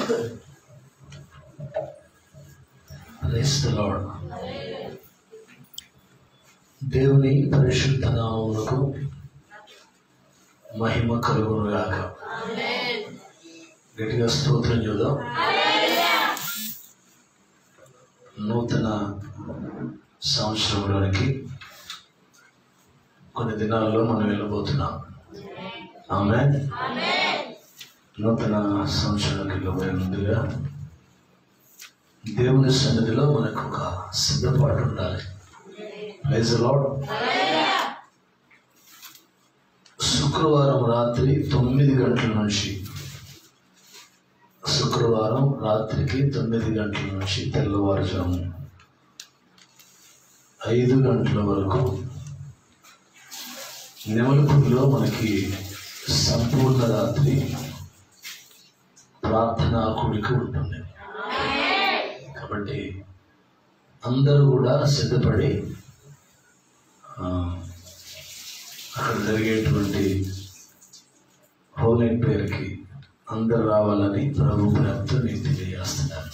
Praise the Lord. దేవుని పరిశుద్ధ నామమునకు మహిమ కలుగును గాక గట్టిగా స్తోత్రం చూద్దాం నూతన సంవత్సరంలోనికి కొన్ని దినాల్లో మనం వెళ్ళబోతున్నాం ఆమె నూతన సంవత్సరానికి వెళ్ళబోయే ముందుగా దేవుని సన్నిధిలో మనకు ఒక సిద్ధపాటు ఉండాలి ప్రైజ్ లాడ్ శుక్రవారం రాత్రి తొమ్మిది గంటల నుంచి శుక్రవారం రాత్రికి తొమ్మిది గంటల నుంచి తెల్లవారుజాము ఐదు గంటల వరకు నెమలిపుడిలో మనకి సంపూర్ణ రాత్రి ప్రార్థనా కూడిక ఉంటుంది కాబట్టి అందరూ కూడా సిద్ధపడి ఆ, అక్కడ జరిగేటువంటి హోలీ పేరుకి అందరు రావాలని ప్రభు ప్రేమతో నేను తెలియజేస్తున్నాను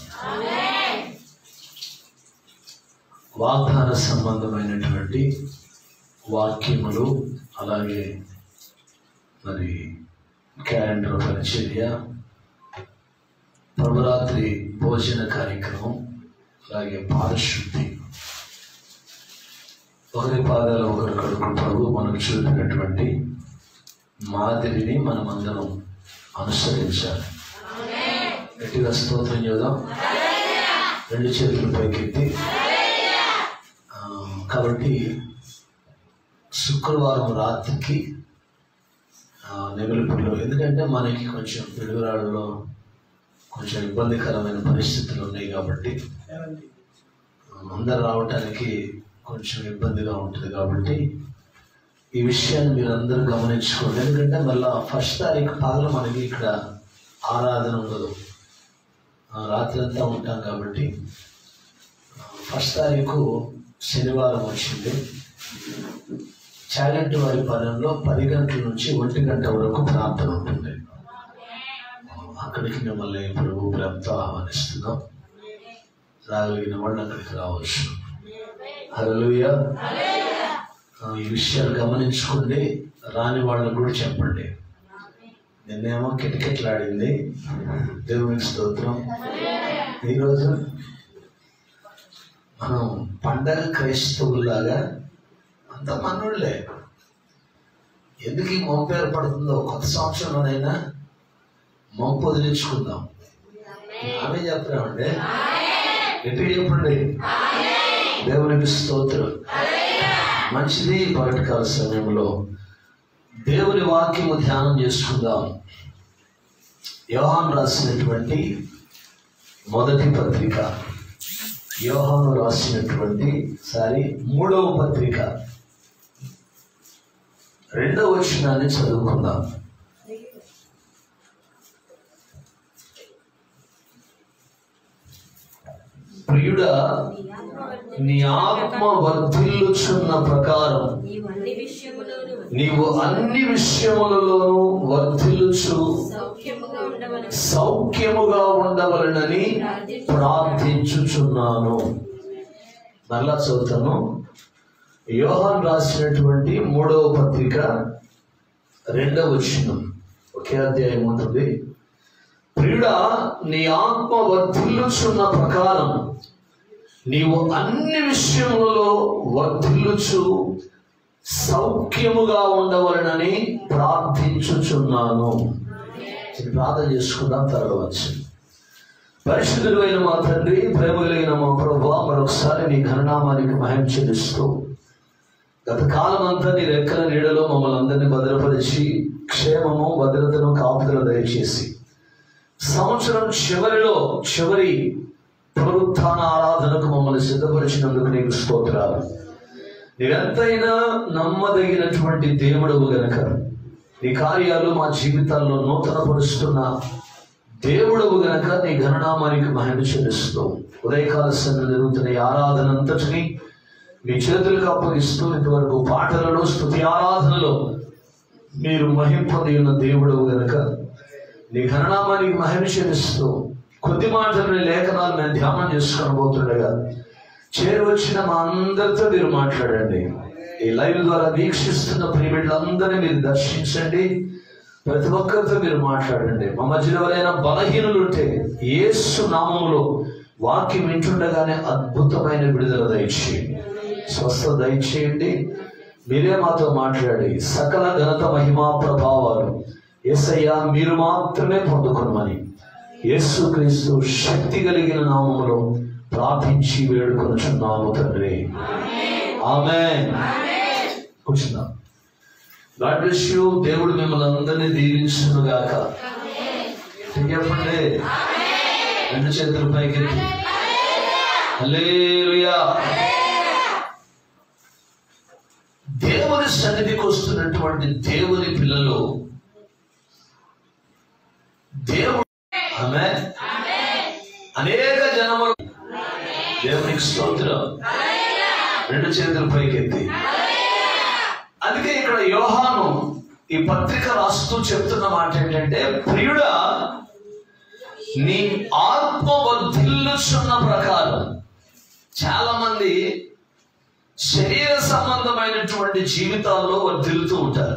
వాగ్దాన సంబంధమైనటువంటి వాక్యములు అలాగే మరి క్యాలెండర్ పరిచర్య ప్రభురాత్రి భోజన కార్యక్రమం అలాగే పారిశుద్ధి ఒకరి పాదాలు ఒకరి కడుపు ప్రభు మనకు చూపినటువంటి మాదిరిని మనం అందరం అనుసరించాలి గట్టిగా స్తోత్రం చూద్దాం రెండు చేతులు పైకెత్తి ఆ, కాబట్టి శుక్రవారం రాత్రికి నెగలిపుల్లో ఎందుకంటే మనకి కొంచెం పిడుగురాళ్ళలో కొంచెం ఇబ్బందికరమైన పరిస్థితులు ఉన్నాయి కాబట్టి అందరు రావటానికి కొంచెం ఇబ్బందిగా ఉంటుంది కాబట్టి ఈ విషయాన్ని మీరు అందరూ గమనించుకోండి ఎందుకంటే మళ్ళా ఫస్ట్ తారీఖు పగల మనకి ఇక్కడ ఆరాధన ఉండదు ఆ, రాత్రి అంతా ఉంటాం కాబట్టి ఆ, ఫస్ట్ తారీఖు శనివారం వచ్చింది చాగంటి వారి పదంలో పది గంటల నుంచి ఒంటి గంట వరకు ప్రార్థన ఉంటుంది అక్కడికి మిమ్మల్ని ప్రభు ప్రేమతో ఆహ్వానిస్తున్నాం రాగలిగిన వాళ్ళు అక్కడికి రావచ్చు హల్లెలూయా ఆ, ఈ విషయాలు గమనించుకోండి రాని వాళ్ళకు కూడా చెప్పండి నిన్నేమో కిటకిట్లాడింది దేవునికి స్తోత్రం ఈరోజు మనం పండగ క్రైస్తవుల్లాగా అంత మనోళ్ళే ఎందుకు ఈ మొంపు ఏర్పడుతుందో కొత్త సంవత్సరంలోనైనా మొంపు వదిలించుకుందాం ఆమె చెప్తున్నామండి ఎప్పుడు చెప్పండి దేవునికి స్తోత్రం మంచిది పగటికాల సమయంలో దేవుని వాక్యము ధ్యానం చేసుకుందాం యోహాన్ రాసినటువంటి మొదటి పత్రిక యోహాను రాసినటువంటి సారీ మూడవ పత్రిక రెండవ వచనాన్ని చదువుకుందాం ప్రియుడా నీ ఆత్మ వర్ధిల్లుచున్న ప్రకారం నీవు అన్ని విషయములోను నీవు అన్ని విషయములలోనూ వర్ధిల్లుచు సౌఖ్యముగా ఉండవలెను. సౌఖ్యముగా ఉండవలనని ప్రార్థించుచున్నాను మళ్ళా చదువుతాను యోహాన్ రాసినటువంటి మూడవ పత్రిక రెండవ వచనం ఒకే అధ్యాయం ఉంటుంది ప్రియుడా నీ ఆత్మ వర్ధిల్లుచున్న ప్రకారం నీవు అన్ని విషయములలో వర్ధిల్లుచు సౌఖ్యముగా ఉండవలనని ప్రార్థించుచున్నాను ఇది ప్రార్థన చేసుకుందాం తరగవచ్చు పరిశుద్ధుడు అయిన మా తండ్రి ప్రేమ కలిగిన మా ప్రభు మరొకసారి నీ ఘననామానికి మహిమ చెల్లిస్తూ గత కాలం అంతా నీ రెక్కల నీడలో మమ్మల్ని అందరినీ భద్రపరిచి క్షేమము భద్రతను కాపుదల దయచేసి సంవత్సరం చివరిలో చివరి పునరుత్థాన ఆరాధనకు మమ్మల్ని సిద్ధపరిచినందుకు నీకు స్తోత్రాలు నీవెంతైనా నమ్మదగినటువంటి దేవుడవు గనక నీ కార్యాలు మా జీవితాల్లో నూతన పరుస్తున్న దేవుడవు గనక నీ ఘననామానికి మహిమ చెల్లిస్తూ ఉదయకాల సమయంలో జరుగుతున్న ఈ ఆరాధన అంతటిని మీ చేతులకు అప్పగిస్తూ ఇంతవరకు పాటలలో స్థుతి ఆరాధనలో మీరు మహిం పొంది ఉన్న దేవుడవు గనక నీ ఘననామానికి మహిమ చెల్లిస్తూ కొద్ది మాటలు లేఖనాలు మేము ధ్యానం చేసుకొని పోతుండగా చేరువచ్చిన మా అందరితో మీరు మాట్లాడండి ఈ లైవ్ ద్వారా వీక్షిస్తున్న ప్రియమిళ్ళందరినీ మీరు దర్శించండి ప్రతి ఒక్కరితో మీరు మాట్లాడండి మా మధ్యలో ఎవరైనా బలహీనులు ఉంటే యేసు నామములో వాక్యం వింటుండగానే అద్భుతమైన విడుదల దయచేయండి స్వస్థత దయచేయండి మీరే మాతో మాట్లాడి సకల ఘనత మహిమా ప్రభావాలు యేసయ్యా మీరు మాత్రమే పొందుకున్నామని యేసుక్రీస్తు శక్తి కలిగిన నామములో ప్రార్థించి వేడుకొనుచున్నాము తండ్రి ఆమె కూర్చుందాం గాడ్ బ్లెస్ యూ దేవుడు మిమ్మల్ని అందరినీ దీవించును గాక చెప్పండి రెండు చేతుల పైకి హల్లెలూయా దేవుని సన్నిధికి వస్తున్నటువంటి దేవుని పిల్లలు దేవుడు ఆమె అనేక జనములు దేవునికి స్తోత్రం రెండు చేతుల పైకెత్తి అందుకే ఇక్కడ యోహాను ఈ పత్రిక రాస్తూ చెప్తున్న మాట ఏంటంటే ప్రియుడా నీ ఆత్మ వర్ధిల్లుచున్న ప్రకారం చాలా మంది శరీర సంబంధమైనటువంటి జీవితాల్లో వర్ధిల్లుతూ ఉంటారు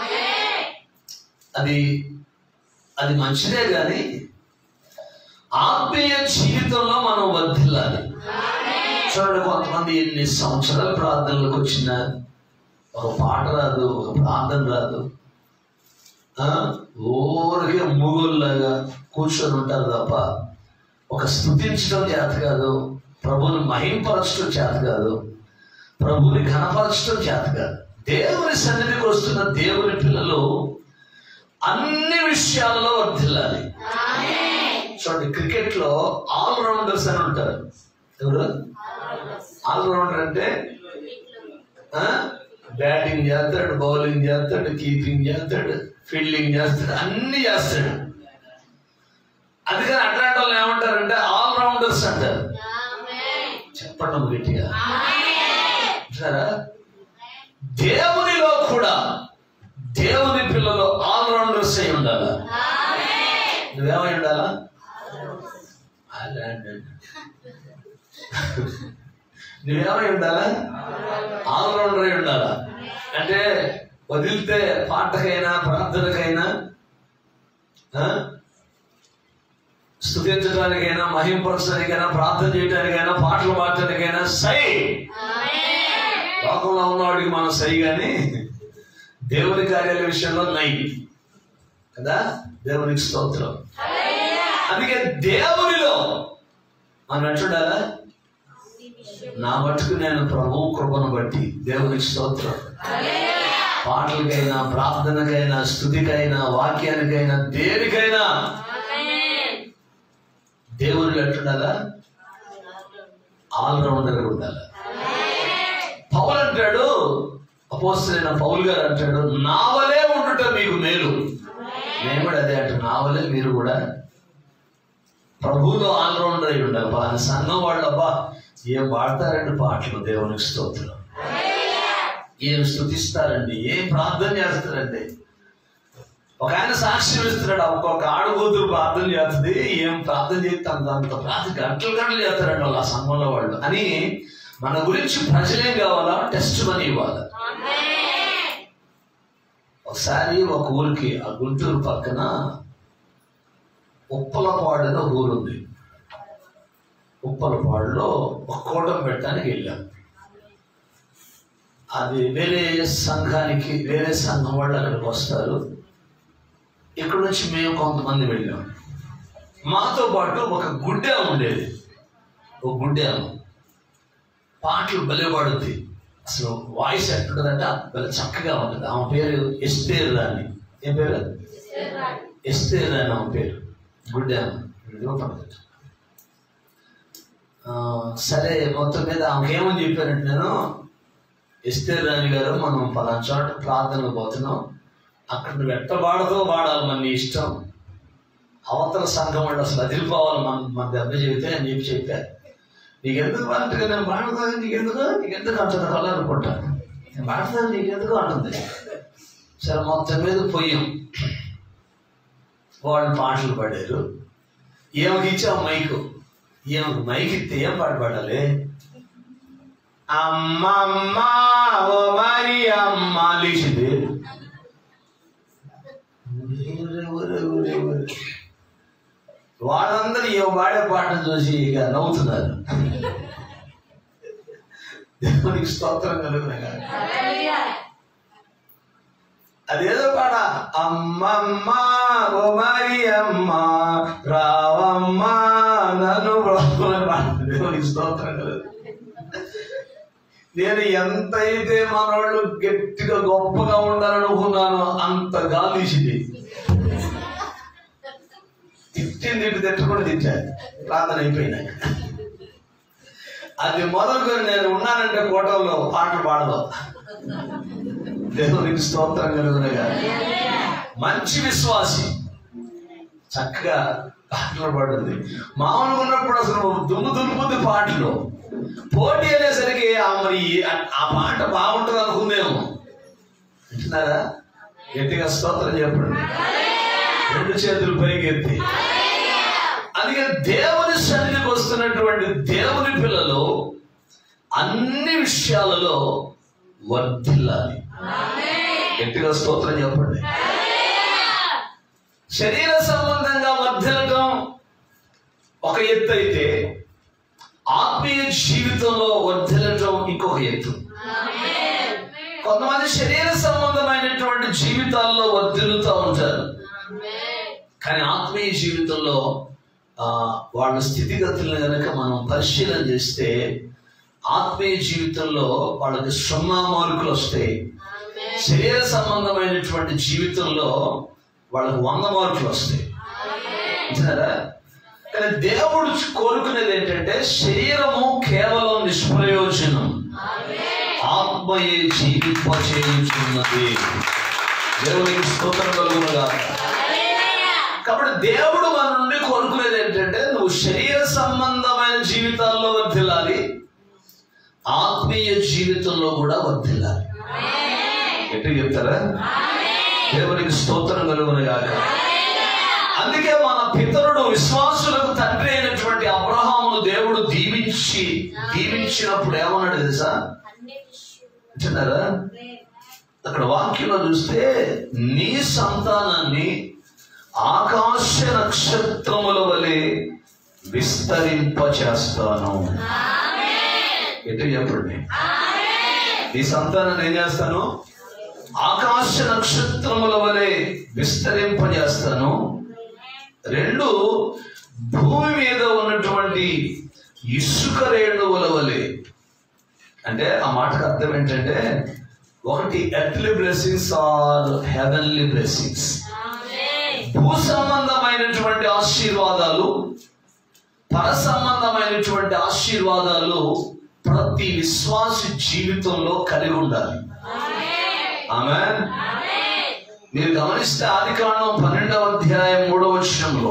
అది అది మంచిదే కానీ ఆత్మీయ జీవితంలో మనం వర్ధిల్లాలి చూడండి కొంతమంది ఎన్ని సంవత్సరాల ప్రార్థనలకు వచ్చినా ఒక పాట రాదు ఒక ప్రార్థన రాదు ఆ, ఊరికే మూగుల్లాగా కూర్చొని ఉంటారు తప్ప ఒక స్థుతించడం చేత కాదు ప్రభుని మహింపరచడం చేత కాదు ప్రభుని ఘనపరచడం చేత కాదు దేవుని సన్నిధికి వస్తున్న దేవుని పిల్లలు అన్ని విషయాలలో వర్ధిల్లాలి చూడండి క్రికెట్ లో ఆల్ రౌండర్స్ అని ఉంటారు ఎవరు ఆల్ రౌండర్ అంటే బ్యాటింగ్ చేస్తాడు బౌలింగ్ చేస్తాడు కీపింగ్ చేస్తాడు ఫీల్డింగ్ చేస్తాడు అన్ని చేస్తాడు అందుకని అట్లాంటి వాళ్ళు ఏమంటారంటే ఆల్ రౌండర్స్ అంటారు చెప్పండి అమ్మ గట్టిగా సరే దేవునిలో కూడా దేవుని పిల్లలు ఆల్ రౌండర్స్ అయి ఉండాలా నువ్వేమై ఉండాలా అలాంటి నువ్వేమై ఉండాలా ఆల్ రౌండర్ అయి ఉండాలా అంటే వదిలితే పాటకైనా ప్రార్థనకైనా ఆ? స్తుతించడానికైనా మహింపరచడానికైనా ప్రార్థన చేయడానికైనా పాటలు పాడటానికైనా సై లోకంలో ఉన్నవాడికి మనం సై కానీ దేవుని కార్యాల విషయంలో నై కదా దేవునికి స్తోత్రం అందుకే దేవునిలో మనం ఎట్లుండాలా నా మటుకు నేను ప్రభు కృపను బట్టి దేవునికి స్తోత్రం పాటలకైనా ప్రార్థనకైనా స్థుతికైనా వాక్యానికైనా దేనికైనా దేవునిలో ఎట్లుండాలా ఆల్ రౌండర్ ఉండాలి పౌలు అంటాడు అపోస్తులైన పౌలు గారు అంటాడు నా వలే ఉండుట మీకు మేలు నేను కూడా అదే అంటాను నా వలే మీరు కూడా ప్రభువులో ఆల్రౌండర్ అయి ఉండాలి పలానా సంఘం వాళ్ళు అబ్బా ఏం పాడతారండి పాటలు దేవునికి స్తోత్రం ఏం స్థుతిస్తారండి ఏం ప్రార్థన చేస్తారండి ఒక ఆయన సాక్ష్యం ఇస్తున్నాడు ఒక్కొక్క ఆడకూతురు ప్రార్థన చేస్తుంది ఏం ప్రార్థన చేస్తే అంత అంత ప్రార్థన గంటలు గంటలు చేస్తారండి వాళ్ళు ఆ సంఘంలో వాళ్ళు అని మన గురించి ప్రజలేం కావాలా టెస్ట్ మనీ ఇవ్వాలి ఒకసారి ఒక ఊరికి ఆ గుంటూరు పక్కన ఉప్పలపాడు అని ఒక ఊరు ఉంది ఉప్పలపాడులో ఒక కూటం పెట్టడానికి వెళ్ళాం అది వేరే సంఘానికి వేరే సంఘం వాళ్ళు అక్కడికి వస్తారు ఇక్కడ నుంచి మేము కొంతమంది వెళ్ళాం మాతో పాటు ఒక గుడ్డె ఉండేది ఒక గుడ్డె పాటలు భలే పాడుద్ది అసలు వాయిస్ ఎట్లుంటుందంటే భలే చక్కగా ఉంటుంది ఆమె పేరు ఎస్తేర్ రాణి ఏం పేరు ఎస్తేర్ రాణి ఆమె పేరు గుడ్డె ఆమె. ఇదిగో పడుతుంది ఆ, సరే మొత్తం మీద ఆమెకి ఏమని చెప్పానంటే నేను ఎస్తేర్ రాణి గారు మనం పలానా చోట ప్రార్థనకు పోతున్నాం అక్కడ నువ్వు ఎట్ట పాడతో పాడాలి మన నీ ఇష్టం అవతల సంఘం వాళ్ళు అసలు అదిరిపోవాలి మన మన దెబ్బ చెబితే అని చెప్పి చెప్పారు నీకెందుకు పాడగా నేను పాడతాను నీకెందుకు నీకెందుకు అంటుంది కళ్ళు అనుకుంటాను నేను పాడతాను నీకెందుకు అంటుంది సరే మొత్తం మీద పోయాం వాళ్ళు పాటలు పాడారు ఈమెకి ఇచ్చాం మైకు ఈమెకు మైక్ ఇస్తే ఏం పాట పాడాలి అమ్మమ్మ ఓ మరి అమ్మ లేచింది వాళ్ళందరూ ఈ పాడే పాటను చూసి ఇక నవ్వుతున్నారు దేవునికి స్తోత్రం కలుగునగా అదేదో పాట అమ్మమ్మ ఓ మరి అమ్మ రావమ్మ నన్ను బ్రహ్మని పాట దేవునికి స్తోత్రం కలుగు నేను ఎంతైతే మనవాళ్ళు గట్టిగా గొప్పగా ఉండాలనుకున్నానో అంత గాలిసింది తిట్టింది తిట్టి తిట్టకుండా తిట్టాను ప్రార్థన అయిపోయినాక అది మొదలుకొని నేను ఉన్నానంటే కోటంలో పాటలు పాడదాం దేవునికి స్తోత్రం కలుగునగా మంచి విశ్వాసి చక్కగా పాటలు పాడుతుంది మామూలుగా ఉన్నప్పుడు అసలు దుమ్ము దులుపుద్ది పాటలు పోటీ అనేసరికి ఆ మరి ఆ- ఆ పాట బాగుంటుంది అనుకుందేమో వింటున్నారా గట్టిగా స్తోత్రం చెప్పండి రెండు చేతులు పైకెత్తి అందుకే దేవుని సన్నిధికి వస్తున్నటువంటి దేవుని పిల్లలు అన్ని విషయాలలో వర్ధిల్లాలి గట్టిగా స్తోత్రం చెప్పండి శరీర సంబంధంగా వర్ధిల్లటం ఒక ఎత్తు అయితే ఆత్మీయ జీవితంలో వర్ధిల్లటం ఇంకొక ఎత్తు కొంతమంది శరీర సంబంధమైనటువంటి జీవితాల్లో వర్ధిల్లుతూ ఉంటారు కానీ ఆత్మీయ జీవితంలో ఆ, వాళ్ళ స్థితిగతులను కనుక మనం పరిశీలన చేస్తే ఆత్మీయ జీవితంలో వాళ్ళకి సున్నా మార్కులు వస్తాయి శరీర సంబంధమైనటువంటి జీవితంలో వాళ్ళకి వంద మార్కులు వస్తాయి అంటారా కానీ దేవుడు కోరుకునేది ఏంటంటే శరీరము కేవలం నిష్ప్రయోజనం ఆత్మయే జీవింపచేయుచున్నది దేవునికి స్తోత్రం కలుగునగా కాబట్టి దేవుడు మన నుండి కోరుకునేది ఏంటంటే నువ్వు శరీర సంబంధమైన జీవితాల్లో వర్ధిల్లాలి ఆత్మీయ జీవితంలో కూడా వర్ధిల్లాలి ఎట్లా చెప్తారా దేవునికి స్తోత్రం కలుగునగాక అందుకే మన పితరుడు విశ్వాసులకు తండ్రి అయినటువంటి అబ్రహామును దేవుడు దీవించి దీవించినప్పుడు ఏమన్నాడు తెలుసా అన్ని విషయములు వింటున్నారా అక్కడ వాక్యంలో చూస్తే నీ సంతానాన్ని ఆకాశ నక్షత్రముల వలె విస్తరింప చేస్తాను ఎటు చెప్పండి నీ సంతానాన్ని ఏం చేస్తాను ఆకాశ నక్షత్రముల వలె విస్తరింపజేస్తాను రెండు భూమి మీద ఉన్నటువంటి ఇసుక రేణువుల వలె అంటే ఆ మాటకు అర్థం ఏంటంటే ఒకటి earthly blessings or heavenly blessings భూ సంబంధమైనటువంటి ఆశీర్వాదాలు పర సంబంధమైనటువంటి ఆశీర్వాదాలు ప్రతి విశ్వాసి జీవితంలో కలిగి ఉండాలి ఆమె మీరు గమనిస్తే ఆది కాండం పన్నెండవ అధ్యాయం మూడవ వచనంలో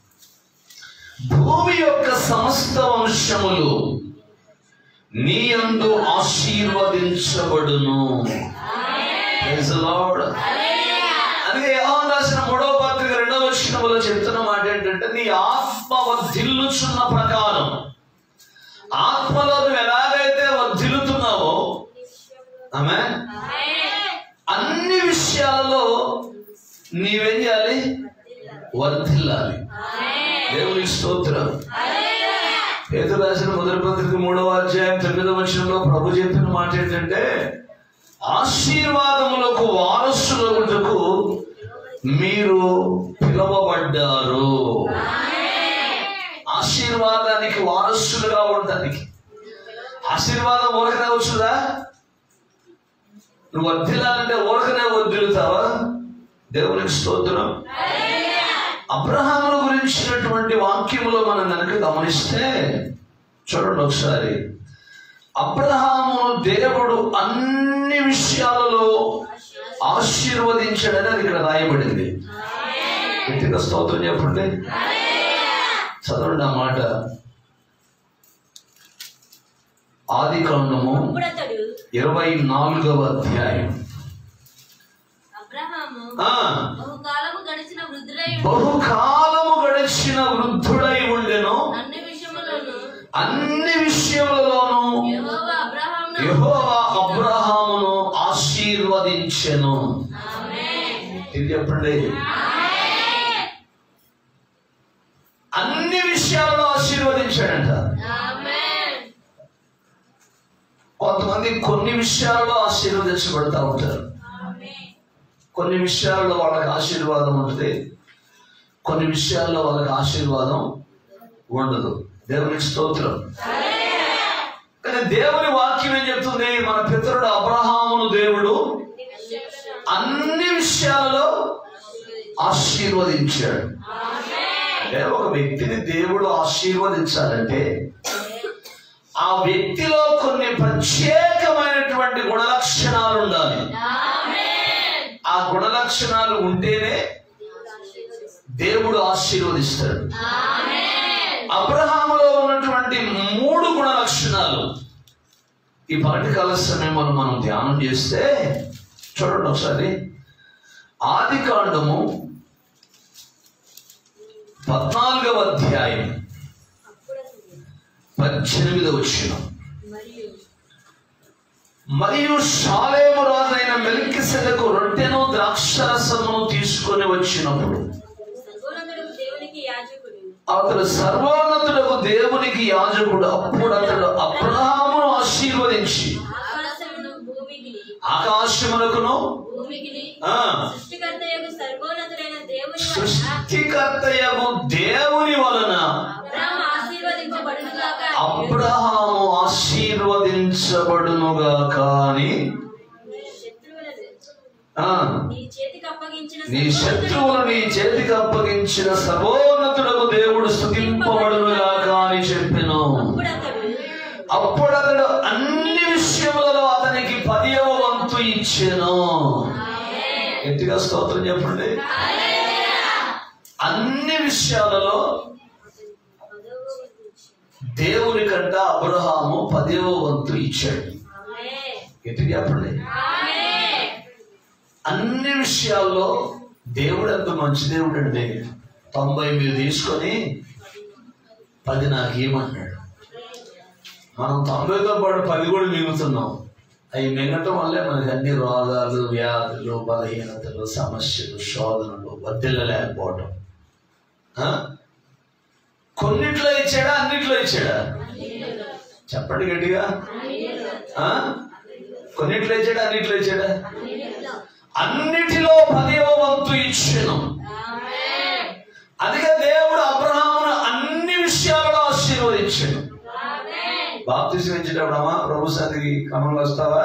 భూమి యొక్క సమస్త వంశములు నీ అందు ఆశీర్వదించబడును Praise the Lord. అందుకే యోహాను రాసిన మూడవ పత్రిక రెండవ వచనంలో చెప్తున్న మాట ఏంటంటే నీ ఆత్మ వర్ధిల్లుచున్న ప్రకారం ఆత్మలో నువ్వు ఎలాగైతే వర్ధిల్లుతున్నావో ఆమె అన్ని విషయాలలో నీవేం చేయాలి వర్ధిల్లాలి దేవుని స్తోత్రం పేద రాసిన మొదటి పత్రిక మూడవ అధ్యాయం తొమ్మిదవ వచనంలో ప్రభు చెప్పిన మాట ఏంటంటే ఆశీర్వాదములకు వారసులగుటకు మీరు పిలువబడ్డారు ఆశీర్వాదానికి వారసులుగా ఉండడానికి ఆశీర్వాదం ఊరకనే వచ్చుదా నువ్వు వర్ధిల్లాలంటే ఊరకనే వర్ధిల్లుతావా దేవునికి స్తోత్రం అబ్రహాముల గురించినటువంటి వాక్యములో మనం కనుక గమనిస్తే చూడండి ఒకసారి అబ్రహామును దేవుడు అన్ని విషయాలలో ఆశీర్వదించాడని అది ఇక్కడ రాయబడింది గట్టిగా స్తోత్రం చెప్పండి చదవండి ఆ మాట ఆది కాండము అప్పుడు అతడు ఇరవై నాలుగవ అధ్యాయం అబ్రహాము ఆ బహుకాలము గడిచిన వృద్ధుడై బహుకాలము గడిచిన వృద్ధుడై ఆశీర్వదించెను ఇది చెప్పండి అన్ని విషయాల్లో ఆశీర్వదించాడంట కొంతమంది కొన్ని విషయాల్లో ఆశీర్వదించబడతా ఉంటారు కొన్ని విషయాల్లో వాళ్ళకి ఆశీర్వాదం ఉంటుంది కొన్ని విషయాల్లో వాళ్ళకి ఆశీర్వాదం ఉండదు దేవునికి స్తోత్రం కానీ దేవుని వాక్యం ఏం చెప్తుంది మన పితరుడు అబ్రహామును దేవుడు అన్ని విషయాలలో ఆశీర్వదించాడు అంటే ఒక వ్యక్తిని దేవుడు ఆశీర్వదించాలంటే ఆ వ్యక్తిలో కొన్ని ప్రత్యేకమైనటువంటి గుణలక్షణాలు ఉండాలి ఆ గుణలక్షణాలు ఉంటేనే దేవుడు ఆశీర్వదిస్తాడు అబ్రహాములో ఉన్నటువంటి మూడు గుణ లక్షణాలు ఈ పాఠకాల సమయంలో మనం ధ్యానం చేస్తే చూడండి ఒకసారి ఆది కాండము పద్నాలుగవ అధ్యాయం పద్దెనిమిదవ వచ్చిన మరియు మరియు షాలేము రాజైన మెల్కిసెదకు రొట్టెను ద్రాక్షరసమును తీసుకొని వచ్చినప్పుడు సర్వోన్నతుడు దేవునికి యాజకుడు అతడు సర్వోన్నతుడకు దేవునికి యాజకుడు అప్పుడు అతడు అబ్రహామును ఆశీర్వదించి ఆకాశమును భూమికి ఆకాశమునకును భూమికి ఆ, సృష్టికర్తయగు సర్వోన్నతుడైన దేవుని వలన సృష్టికర్తయగు దేవుని వలన అబ్రాహాము ఆశీర్వదించబడునుగాక అబ్రహాము ఆశీర్వదించబడునుగా కాని శత్రువులను ఆ, నీ చేతికి అప్పగించిన నీ శత్రువులు నీ చేతికి అప్పగించిన సర్వోన్నతుడకు దేవుడు స్థుతింపబడునుగా కాని చెప్పెను అప్పుడు అతడు అప్పుడు అతడు అన్ని విషయములలో అతనికి పదియవ వంతు ఇచ్చెను గట్టిగా స్తోత్రం చెప్పండి అన్ని విషయాలలో దేవుని కంట అబ్రహాము పదివ వంతు ఇచ్చాడు గట్టిగా చెప్పండి అన్ని విషయాల్లో దేవుడు ఎంత మంచి దేవుడు అండి తొంభై మీరు తీసుకొని పది నాకు ఏమన్నాడు మనం తొంభైతో పాటు పది కూడా మిగుతున్నాం అవి మిగటం వల్లే మనకి అన్ని రోగాలు వ్యాధులు బలహీనతలు సమస్యలు శోధనలు వర్దిల్లలేకపోవటం ఆ? కొన్నిట్లో ఇచ్చాడా అన్నిట్లో ఇచ్చాడా చెప్పండి గట్టిగా ఆ? కొన్నిట్లో ఇచ్చాడా అన్నిట్లో ఇచ్చాడా అన్నిటిలో పదివ వంతు ఇచ్చాను అందుకే దేవుడు అబ్రహామును అన్ని విషయాలలో ఆశీర్వదించాడు బాప్తిసం ఇచ్చేటప్పుడు అమ్మా ప్రభు సన్నిధికి క్రమంలో వస్తావా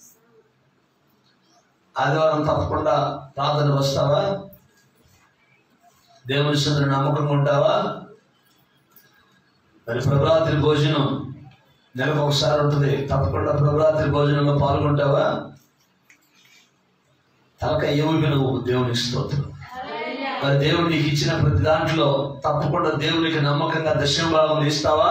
ఆదివారం తప్పకుండా ప్రార్థన వస్తావా దేవుని సన్నిధిని నమ్మకంగా ఉంటావా మరి ప్రభరాత్రి భోజనం నెలకు ఒకసారి ఉంటుంది తప్పకుండా ప్రభరాత్రి భోజనంలో పాల్గొంటావా తలక ఏమి నువ్వు దేవునికి స్తోత్రం మరి దేవుడు నీకు ఇచ్చిన ప్రతి దాంట్లో తప్పకుండా దేవునికి నమ్మకంగా దశమ భాగం ఇస్తావా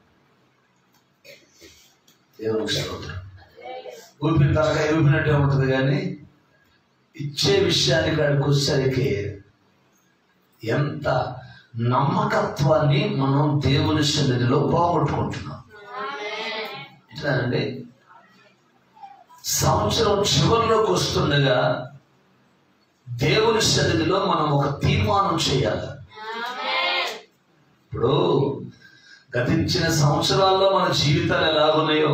దేవునికి స్తోత్రం ఊపిరి తలక ఊపినట్టే ఉంటుంది కానీ ఇచ్చే విషయానికి కాడికి వచ్చేసరికి ఎంత నమ్మకత్వాన్ని మనం దేవుని సన్నిధిలో పోగొట్టుకుంటున్నాం ఇట్లానండి సంవత్సరం చివరిలోకి వస్తుండగా దేవుని సన్నిధిలో మనం ఒక తీర్మానం చేయాలి ఇప్పుడు గతించిన సంవత్సరాల్లో మన జీవితాలు ఎలాగున్నాయో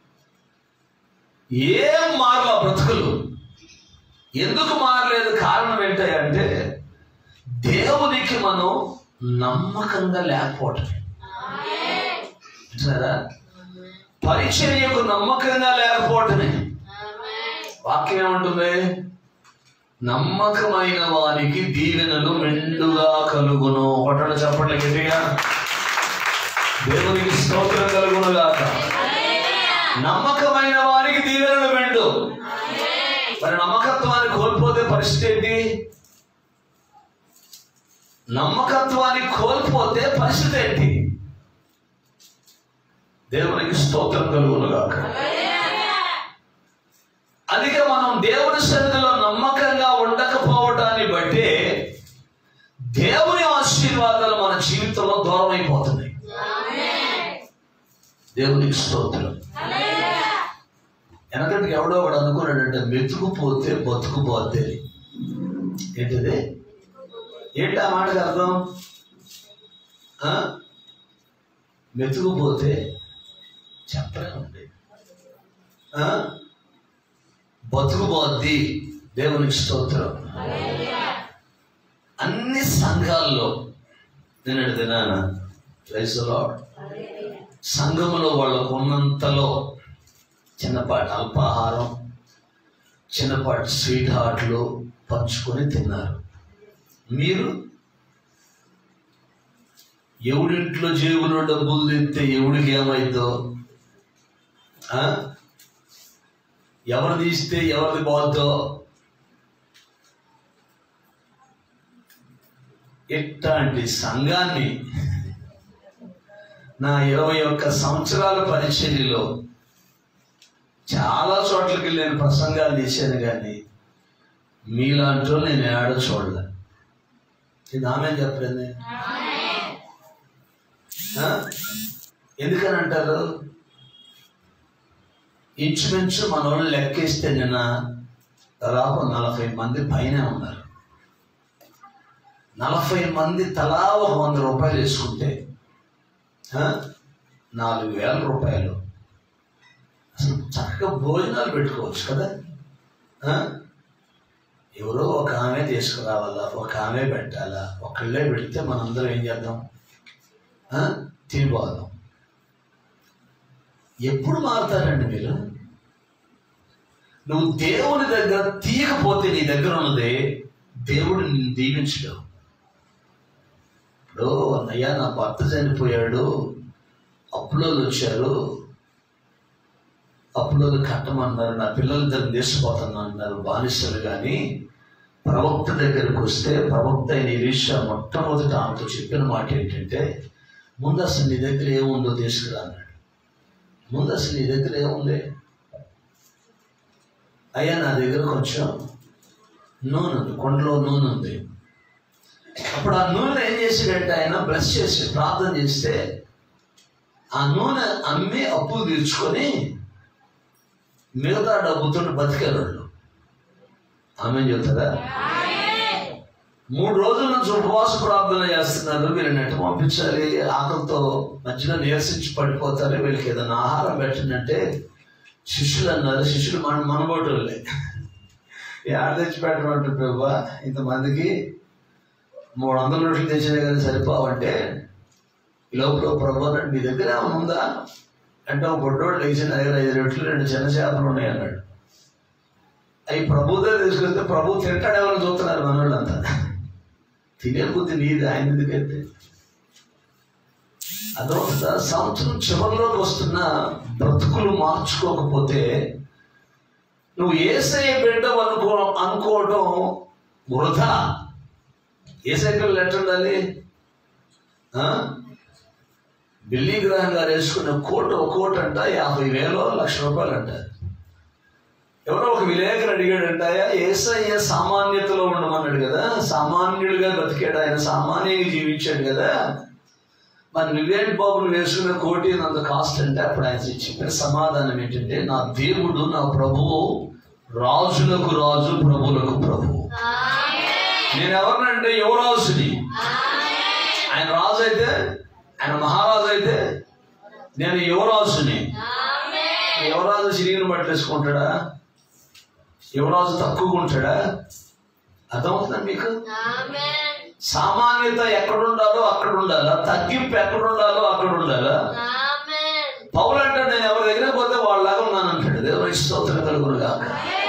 ఏం మారల బ్రతుకులు ఎందుకు మారలేదు కారణం ఏంటంటే దేవునికి మనం నమ్మకంగా లేకపోవటం సరే పరిచర్యకు నమ్మకంగా లేకపోవటమే వాక్యం ఏమంటుంది నమ్మకమైన వారికి దీవెనలు మెండుగా కలుగును ఒకటన చెప్పండి గట్టిగా దేవునికి స్తోత్రం కలుగును గాక నమ్మకమైన వారికి దీవెనలు మెండు మరి నమ్మకత్వాన్ని కోల్పోతే పరిస్థితి ఏంటి నమ్మకత్వాన్ని కోల్పోతే పరిస్థితి ఏంటి దేవునికి స్తోత్రం కలుగును గాక అందుకే మనం దేవుని సన్నిధిలో నమ్మకంగా ఉండకపోవటాన్ని బట్టి దేవుని ఆశీర్వాదాలు మన జీవితంలో దూరం అయిపోతున్నాయి దేవునికి స్తోత్రం వెనకటికి ఎవడో ఒకడు అనుకున్నాడంటే మెతుకుపోతే బతుకుపోతే ఏంటిది ఏంటి ఆ మాటకు అర్థం ఆ? మెతుకుపోతే చెప్పలేమండి ఆ? బతుకుపోద్ది దేవునికి స్తోత్రం అన్ని సంఘాల్లో నిన్నటి దినాన ప్రైజ్ లార్డ్ సంఘములో వాళ్ళకు ఉన్నంతలో చిన్నపాటి అల్పాహారం చిన్నపాటి స్వీట్ హార్ట్లు పంచుకొని తిన్నారు మీరు ఎవడింట్లో జేబులో డబ్బులు తెస్తే ఎవడికి ఏమైందో ఆ? ఎవరు తీస్తే ఎవరిది పోద్దో ఇట్లాంటి సంఘాన్ని నా ఇరవై ఒక్క సంవత్సరాల పరిచర్యలో చాలా చోట్లకి వెళ్ళి నేను ప్రసంగాలు చేశాను కానీ మీలాంటి వాళ్ళు నేను ఏడ చూడలే ఇది ఆమె చెప్పలేదు ఎందుకని అంటారు ఇంచుమించు మన వాళ్ళు లెక్కేస్తే నిన్న దాదాపు నలభై మంది పైన ఉన్నారు నలభై మంది తలా ఒక వంద రూపాయలు వేసుకుంటే ఆ, నాలుగు వేల రూపాయలు అసలు చక్కగా భోజనాలు పెట్టుకోవచ్చు కదా ఆ? ఎవరో ఒక ఆమె తీసుకురావాలా ఒక ఆమె పెట్టాలా ఒకళ్ళే పెడితే మనందరం ఏం చేద్దాం ఆ? తినిపోదాం ఎప్పుడు మారుతారండి మీరు నువ్వు దేవుని దగ్గర తీయకపోతే నీ దగ్గర ఉన్నది దేవుడు నిన్ను దీవించడం ఇప్పుడు అన్నయ్య నా భర్త చనిపోయాడు అప్పులోలు వచ్చారు అప్పులోలు కట్టమన్నారు నా పిల్లలు దగ్గర తీసుకుపోతాను అన్నారు బానిసలు కానీ ప్రవక్త దగ్గరకు వస్తే ప్రవక్త అయిన ఇరీషా మొట్టమొదట ఆమెతో చెప్పిన మాట ఏంటంటే ముందు అసలు నీ దగ్గర ఏముందో తీసుకురా అన్నాడు ముందు అసలు నీ దగ్గర ఏముంది అయ్యా నా దగ్గర కొంచెం నూనె ఉంది కొండలో నూనె ఉంది అప్పుడు ఆ నూనె ఏం చేసాడంటే ఆయన బ్రష్ చేసి ప్రార్థన చేస్తే ఆ నూనె అమ్మి అప్పు తీర్చుకొని మిగతా డబ్బుతో బతికారు వాళ్ళు ఆమె చెబుతారా మూడు రోజుల నుంచి ఉపవాస ప్రార్థన చేస్తున్నారు వీళ్ళని ఎట్ట పంపించాలి ఆకలితో మధ్యలో నీరసించి పడిపోతారు వీళ్ళకి ఏదైనా ఆహారం పెట్టండి శిష్యులు అన్నారు శిష్యులు మన మనబోటోళ్ళే ఏడ తెచ్చి పెట్టమంటారు ప్రభు ఇంతమందికి మూడు వందల రొట్టెలు తెచ్చినా కానీ సరిపోవంటే ఈ లోపల ప్రభు అన్నాడు నీ దగ్గర ఏమైనా ఉందా అంటే ఒక బొడ్డోడు లేచి నా దగ్గర ఐదు రొట్టెలు రెండు చిన్న చేపలు ఉన్నాయి అన్నాడు అవి ప్రభు దగ్గర తీసుకెళ్తే ప్రభు తింటాడు ఎవరు చూస్తున్నారు మనోళ్ళంతా తినే బుద్ధి నీది ఆయన ఎందుకైతే అదొక సంవత్సరం చివరిలోకి వస్తున్న బ్రతుకులు మార్చుకోకపోతే నువ్వు ఏసయ్య బిడ్డవు అనుకో అనుకోవటం వృధా ఏసైకి లెటర్ ఉండాలి ఆ? బిల్లీ గ్రహం గారు వేసుకున్న కోట ఒక కోట అంట యాభై వేలు లక్ష రూపాయలు అంట ఎవరో ఒక విలేకరు అడిగాడంట ఏసయ్య సామాన్యతలో ఉండమన్నాడు కదా సామాన్యుడిగా బతికాడు ఆయన సామాన్యంగా జీవించాడు కదా మరి నువ్వేంటి బాబు నువ్వు వేసుకున్న కోటి అంత కాస్ట్ అంటే అప్పుడు ఆయన చెప్పిన సమాధానం ఏంటంటే నా దేవుడు నా ప్రభువు రాజులకు రాజు ప్రభువులకు ప్రభువు నేను ఎవరినంటే యువరాజుని ఆయన రాజు అయితే ఆయన మహారాజు అయితే నేను యువరాజుని యువరాజు చిరిగిన బట్టలు వేసుకుంటాడా యువరాజు తక్కువగా ఉంటాడా అర్థమవుతుందా మీకు సామాన్యత ఎక్కడ ఉండాలో అక్కడ ఉండాలా తగ్గింపు ఎక్కడ ఉండాలో అక్కడ ఉండాలా పౌలు అంటాడు నేను ఎవరి దగ్గర పోతే వాళ్ళలాగా ఉన్నాను అంటాడు దేవుని స్తోత్రం కలుగును కాక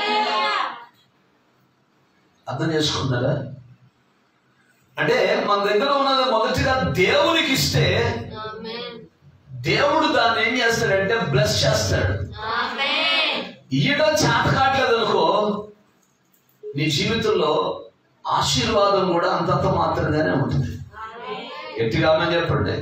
అర్థం చేసుకున్నారా అంటే మన దగ్గర ఉన్నది మొదటిగా దేవునికి ఇస్తే దేవుడు దాన్ని ఏం చేస్తాడంటే బ్లెస్ చేస్తాడు ఇయ్యడం చేత కావట్లేదు అనుకో నీ జీవితంలో ఆశీర్వాదం కూడా అంతంత మాత్రంగానే ఉంటుంది గట్టిగా ఆమె చెప్పండి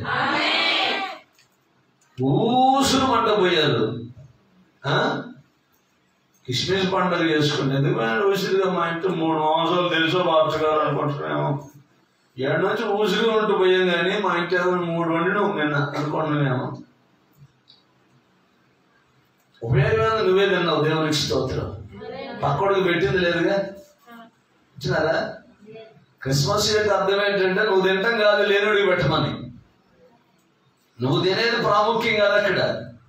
ఊసురు మంట పోయారు ఆ? కిస్మిస్ పండుగ చేసుకునేది ఊసిరిగా మా ఇంటి మూడు మాంసాలు తెలుసో మార్చగారు అనుకుంటున్నాము ఏడు నుంచి ఊసిరిగా ఉంటూ పోయాం కానీ మా ఇంటి ఏదో మూడు వండిన నిన్న అనుకుంటున్నాము ఉపయోగమైన నువ్వే తిన్నావు దేవునికి స్తోత్రం పక్కడికి పెట్టింది లేదుగా ఇచ్చినారా క్రిస్మస్ యొక్క అర్థం ఏంటంటే నువ్వు తింటాం కాదు లేనుడికి పెట్టమని నువ్వు తినేది ప్రాముఖ్యం కాదు అక్కడ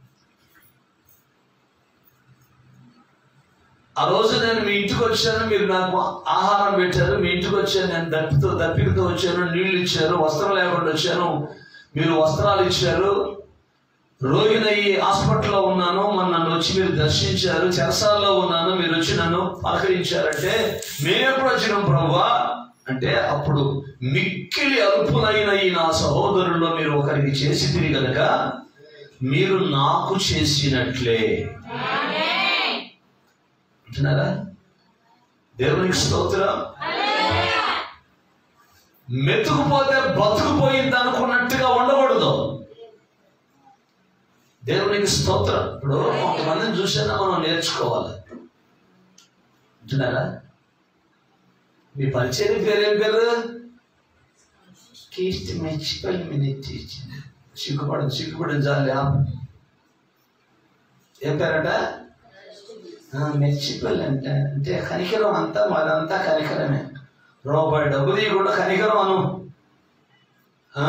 ఆ రోజు నేను మీ ఇంటికి వచ్చాను మీరు నాకు ఆహారం పెట్టారు మీ ఇంటికి వచ్చాను నేను దప్పితో దప్పికతో వచ్చాను నీళ్లు ఇచ్చారు వస్త్రం లేకుండా వచ్చాను మీరు వస్త్రాలు ఇచ్చారు రోగినయ్యి హాస్పిటల్లో ఉన్నాను మన నన్ను వచ్చి మీరు దర్శించారు చెరసాల్లో ఉన్నాను మీరు వచ్చి నన్ను పలకరించారంటే మేమెప్పుడు వచ్చినాం ప్రభువా అంటే అప్పుడు మిక్కిలి అల్పులైన ఈ నా సహోదరుల్లో మీరు ఒకరికి చేసి తిరిగి కనుక మీరు నాకు చేసినట్లే అంటున్నారా దేవునికి స్తోత్రం మెతుకుపోతే బతుకుపోయింది అనుకున్నట్టుగా ఉండకూడదు దేవునికి స్తోత్రం ఇప్పుడు కొంతమందిని చూసినా మనం నేర్చుకోవాలి అంటున్నారా మీ పరిచయం పేరేం పేరు కీర్తి మెచ్చిపల్లి మినిట్ ఇచ్చింది సిగ్గుపడదు సిగ్గుపడదు చాలు ఆపు. ఏం పేరట మెచ్చిపల్లి అంటే అంటే కనికరం అంతా మాదంతా కనికరమే రూపాయి డబ్బు కూడా కనికరం అను ఆ?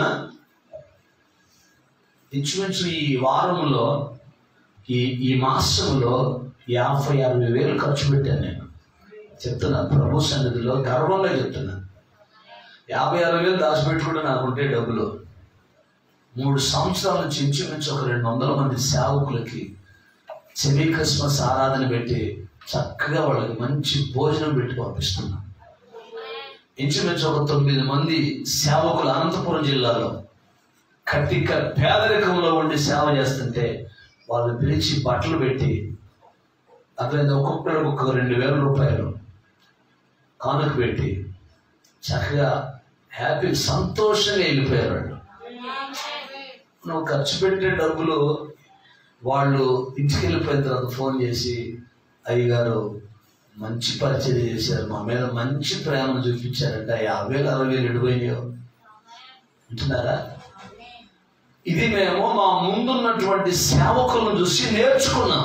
ఇంచుమించు ఈ వారంలో ఈ ఈ మాసంలో యాభై అరవై వేలు ఖర్చు పెట్టాను నేను చెప్తున్నా ప్రభు సన్నిధిలో గర్వంగా చెప్తున్నా యాభై అరవై వేలు దాచిపెట్టుకుంటే నాకుంటే డబ్బులు మూడు సంవత్సరాల నుంచి ఇంచుమించు ఒక రెండు వందల మంది సేవకులకి సెమీ క్రిస్మస్ ఆరాధన పెట్టి చక్కగా వాళ్ళకి మంచి భోజనం పెట్టి పంపిస్తున్నా ఇంచుమించు ఒక తొమ్మిది మంది సేవకులు అనంతపురం జిల్లాలో కట్టిక పేదరికంలో ఉండి సేవ చేస్తుంటే వాళ్ళు పిలిచి బట్టలు పెట్టి అట్లా ఒక్కొక్కరికి ఒక్కొక్క రెండు వేల రూపాయలు కానుక పెట్టి చక్కగా హ్యాపీ సంతోషంగా వెళ్ళిపోయారు వాళ్ళు నువ్వు ఖర్చు పెట్టే డబ్బులు వాళ్ళు ఇంటికి వెళ్ళిపోయిన తర్వాత ఫోన్ చేసి అయ్యగారు మంచి పరిచయం చేశారు మా మీద మంచి ప్రేమను చూపించారంట యాభై వేలు అరవై వేలు ఎడిపోయినాయో అంటున్నారా ఇది మేము మా ముందున్నటువంటి సేవకులను చూసి నేర్చుకున్నాం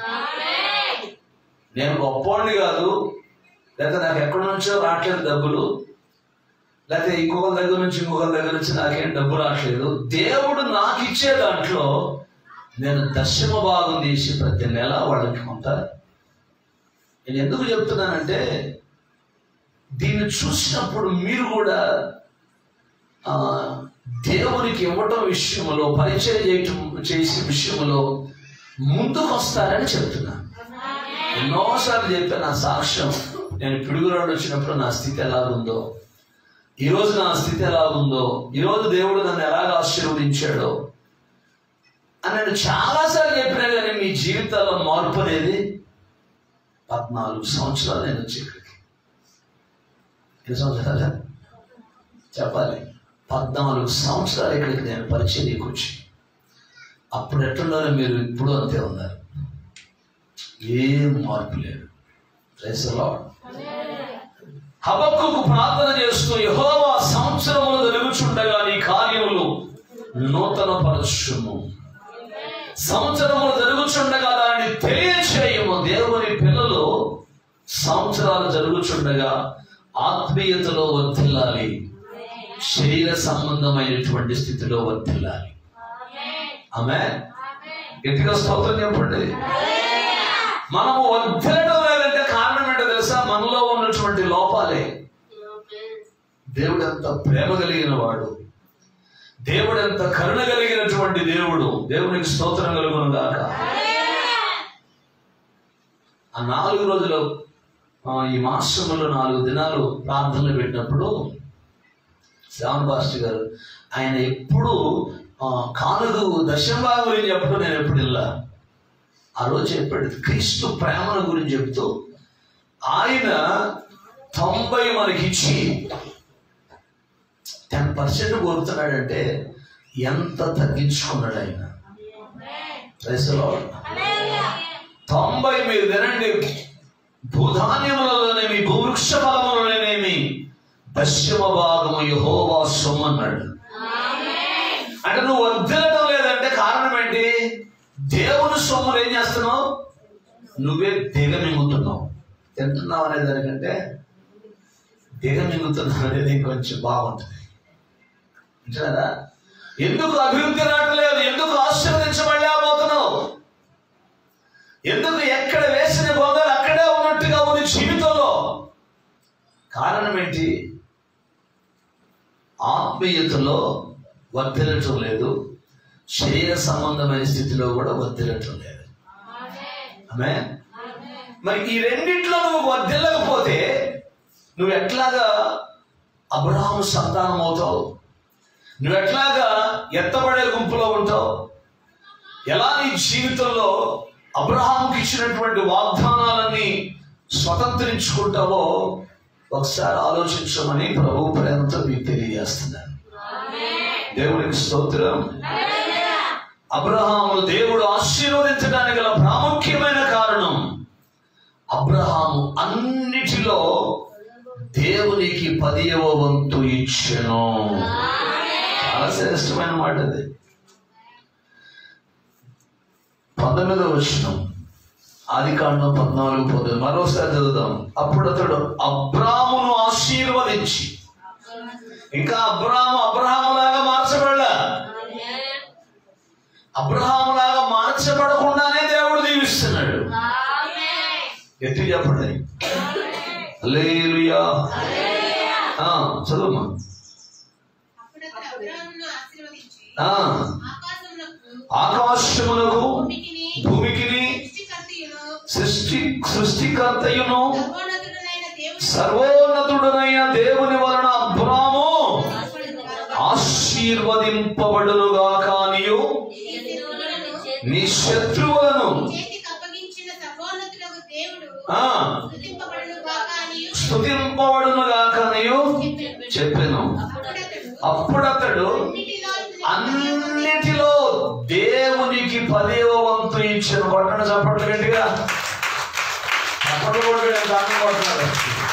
నేను గొప్పవాడిని కాదు లేకపోతే నాకు ఎక్కడి నుంచో రావట్లేదు డబ్బులు లేకపోతే ఇంకొక దగ్గర నుంచి ఇంకొక దగ్గర నుంచి నాకేం డబ్బు రావట్లేదు దేవుడు నాకు ఇచ్చే దాంట్లో నేను దశమ భాగం తీసి ప్రతి నెల వాళ్ళకి కొంత నేను ఎందుకు చెప్తున్నానంటే దీన్ని చూసినప్పుడు మీరు కూడా ఆ, దేవునికి ఇవ్వటం విషయంలో పరిచయం చేయటం చేసే విషయంలో ముందుకు వస్తారని చెప్తున్నాను ఎన్నోసార్లు చెప్పాను నా సాక్ష్యం నేను పిడుగురాడు వచ్చినప్పుడు నా స్థితి ఎలాగుందో ఈ రోజు నా స్థితి ఎలాగుందో ఈ రోజు దేవుడు నన్ను ఎలాగ ఆశీర్వదించాడో అని నేను చాలాసార్లు చెప్పినా కానీ మీ జీవితాల్లో మార్పు అనేది పద్నాలుగు సంవత్సరాలు నేను వచ్చి ఇక్కడికి ఎన్ని సంవత్సరాలు చెప్పాలి పద్నాలుగు సంవత్సరాలు ఇక్కడికి నేను పరిచర్యకు వచ్చి అప్పుడు ఎట్లున్నారో మీరు ఇప్పుడు అంతే ఉన్నారు ఏం మార్పు లేదు ప్రైజ్ లార్డ్ హబక్కుకు ప్రార్థన చేస్తూ యెహోవా సంవత్సరములు జరుగుచుండగా నీ కార్యములు నూతన పరచుము సంవత్సరములు జరుగుచుండగా దానిని తెలియచేయము దేవుని పిల్లలు సంవత్సరాలు జరుగుచుండగా ఆత్మీయతలో వర్ధిల్లాలి శరీర సంబంధమైనటువంటి స్థితిలో వర్ధిల్లాలి ఆమె గట్టిగా స్తోత్రం చెప్పండి మనము వర్ధిల్లడం లేదంటే కారణం ఏంటో తెలుసా మనలో ఉన్నటువంటి లోపాలే దేవుడు ఎంత ప్రేమ కలిగిన వాడు దేవుడు ఎంత కరుణ కలిగినటువంటి దేవుడు దేవునికి స్తోత్రం కలుగును గాక ఆ నాలుగు రోజులు ఆ, ఈ మాసంలో నాలుగు దినాలు ప్రార్థనలు పెట్టినప్పుడు శ్రావణ పాస్టర్ గారు ఆయన ఎప్పుడు ఆ, కానుగు దశంభాగం గురించి చెప్పడం నేను ఎప్పుడు వెళ్ళా ఆ రోజు చెప్పాడు క్రీస్తు ప్రేమను గురించి చెప్తూ ఆయన తొంభై మనకిచ్చి టెన్ పర్సెంట్ కోరుతున్నాడంటే ఎంత తగ్గించుకున్నాడు ఆయన Praise the Lord. తొంభై మీరు వినండి భూధాన్యములలోనేమి భూవృక్ష ఫలములలోనేమి పశ్చిమ భాగము యహోవా సొమ్మన్నాడు అంటే నువ్వు వర్ధిల్లటం లేదంటే కారణం ఏంటి దేవుని సొమ్ములు ఏం చేస్తున్నావు నువ్వే దిగమింగుతున్నావు తింటున్నావు అనే దానికంటే దిగమింగుతున్నావు అనేది కొంచెం బాగుంటుంది అంటారా ఎందుకు అభివృద్ధి రావట్లేదు ఎందుకు ఆశీర్వదించబడలేకపోతున్నావు ఎందుకు ఎక్కడ వేసిన బొంగలు అక్కడే ఉన్నట్టుగా ఉంది జీవితంలో కారణం ఏంటి ఆత్మీయతలో వర్ధిల్లటం లేదు శరీర సంబంధమైన స్థితిలో కూడా వర్ధిల్లటం లేదు ఆమె మరి ఈ రెండిట్లో నువ్వు వర్ధిల్లకపోతే నువ్వు ఎట్లాగా అబ్రహాము సంతానం అవుతావు నువ్వు ఎట్లాగా ఎత్తబడే గుంపులో ఉంటావు ఎలా నీ జీవితంలో అబ్రహాముకి ఇచ్చినటువంటి వాగ్దానాలన్నీ స్వతంత్రించుకుంటావో ఒకసారి ఆలోచించమని ప్రభు ప్రేమతో మీకు తెలియజేస్తున్నాను దేవునికి స్తోత్రం అబ్రహాము దేవుడు ఆశీర్వదించడానికి గల ప్రాముఖ్యమైన కారణం అబ్రహాము అన్నిటిలో దేవునికి పదియవ వంతు ఇచ్చెను చాలా శ్రేష్టమైన మాట అది పంతొమ్మిదవ వచ్చిన ఆది కాండం పద్నాలుగు పొంది మరోసారి చదువుదాం అప్పుడు అతడు అబ్రామును ఆశీర్వదించి ఇంకా అబ్రాము అబ్రహాములాగా మార్చబడలా అబ్రహాములాగా మార్చబడకుండానే దేవుడు దీవిస్తున్నాడు ఎత్తి చెప్పండి హల్లెలూయా ఆ, చదువుమా అప్పుడు అతడు అబ్రాహామును ఆశీర్వదించి ఆ, ఆకాశమునకు ఆకాశమునకు భూమికిని భూమికిని సృష్టికర్తయును సృష్టి సృష్టికర్తయును సర్వోన్నతుడనైన దేవుని సర్వోన్నతుడనైన దేవుని వలన అబ్రాము ఆశీర్వదింపబడునుగా కానియు నీ శత్రువులను చేతికి అప్పగించిన సర్వోన్నతుడకు దేవుడు ఆ, స్తుతింపబడును గాక అనియు స్తుతింపబడునుగా కానియు చెప్పాను అప్పుడతడు అప్పుడతడు అన్నిటిలో అన్నిటిలో దేవునికి పదేవ వంతు ఇచ్చిన కొట్టణ చప్పట్లు గట్టిగా చప్పట్లు కొట్టి దాన్ని కొడుతున్నాడు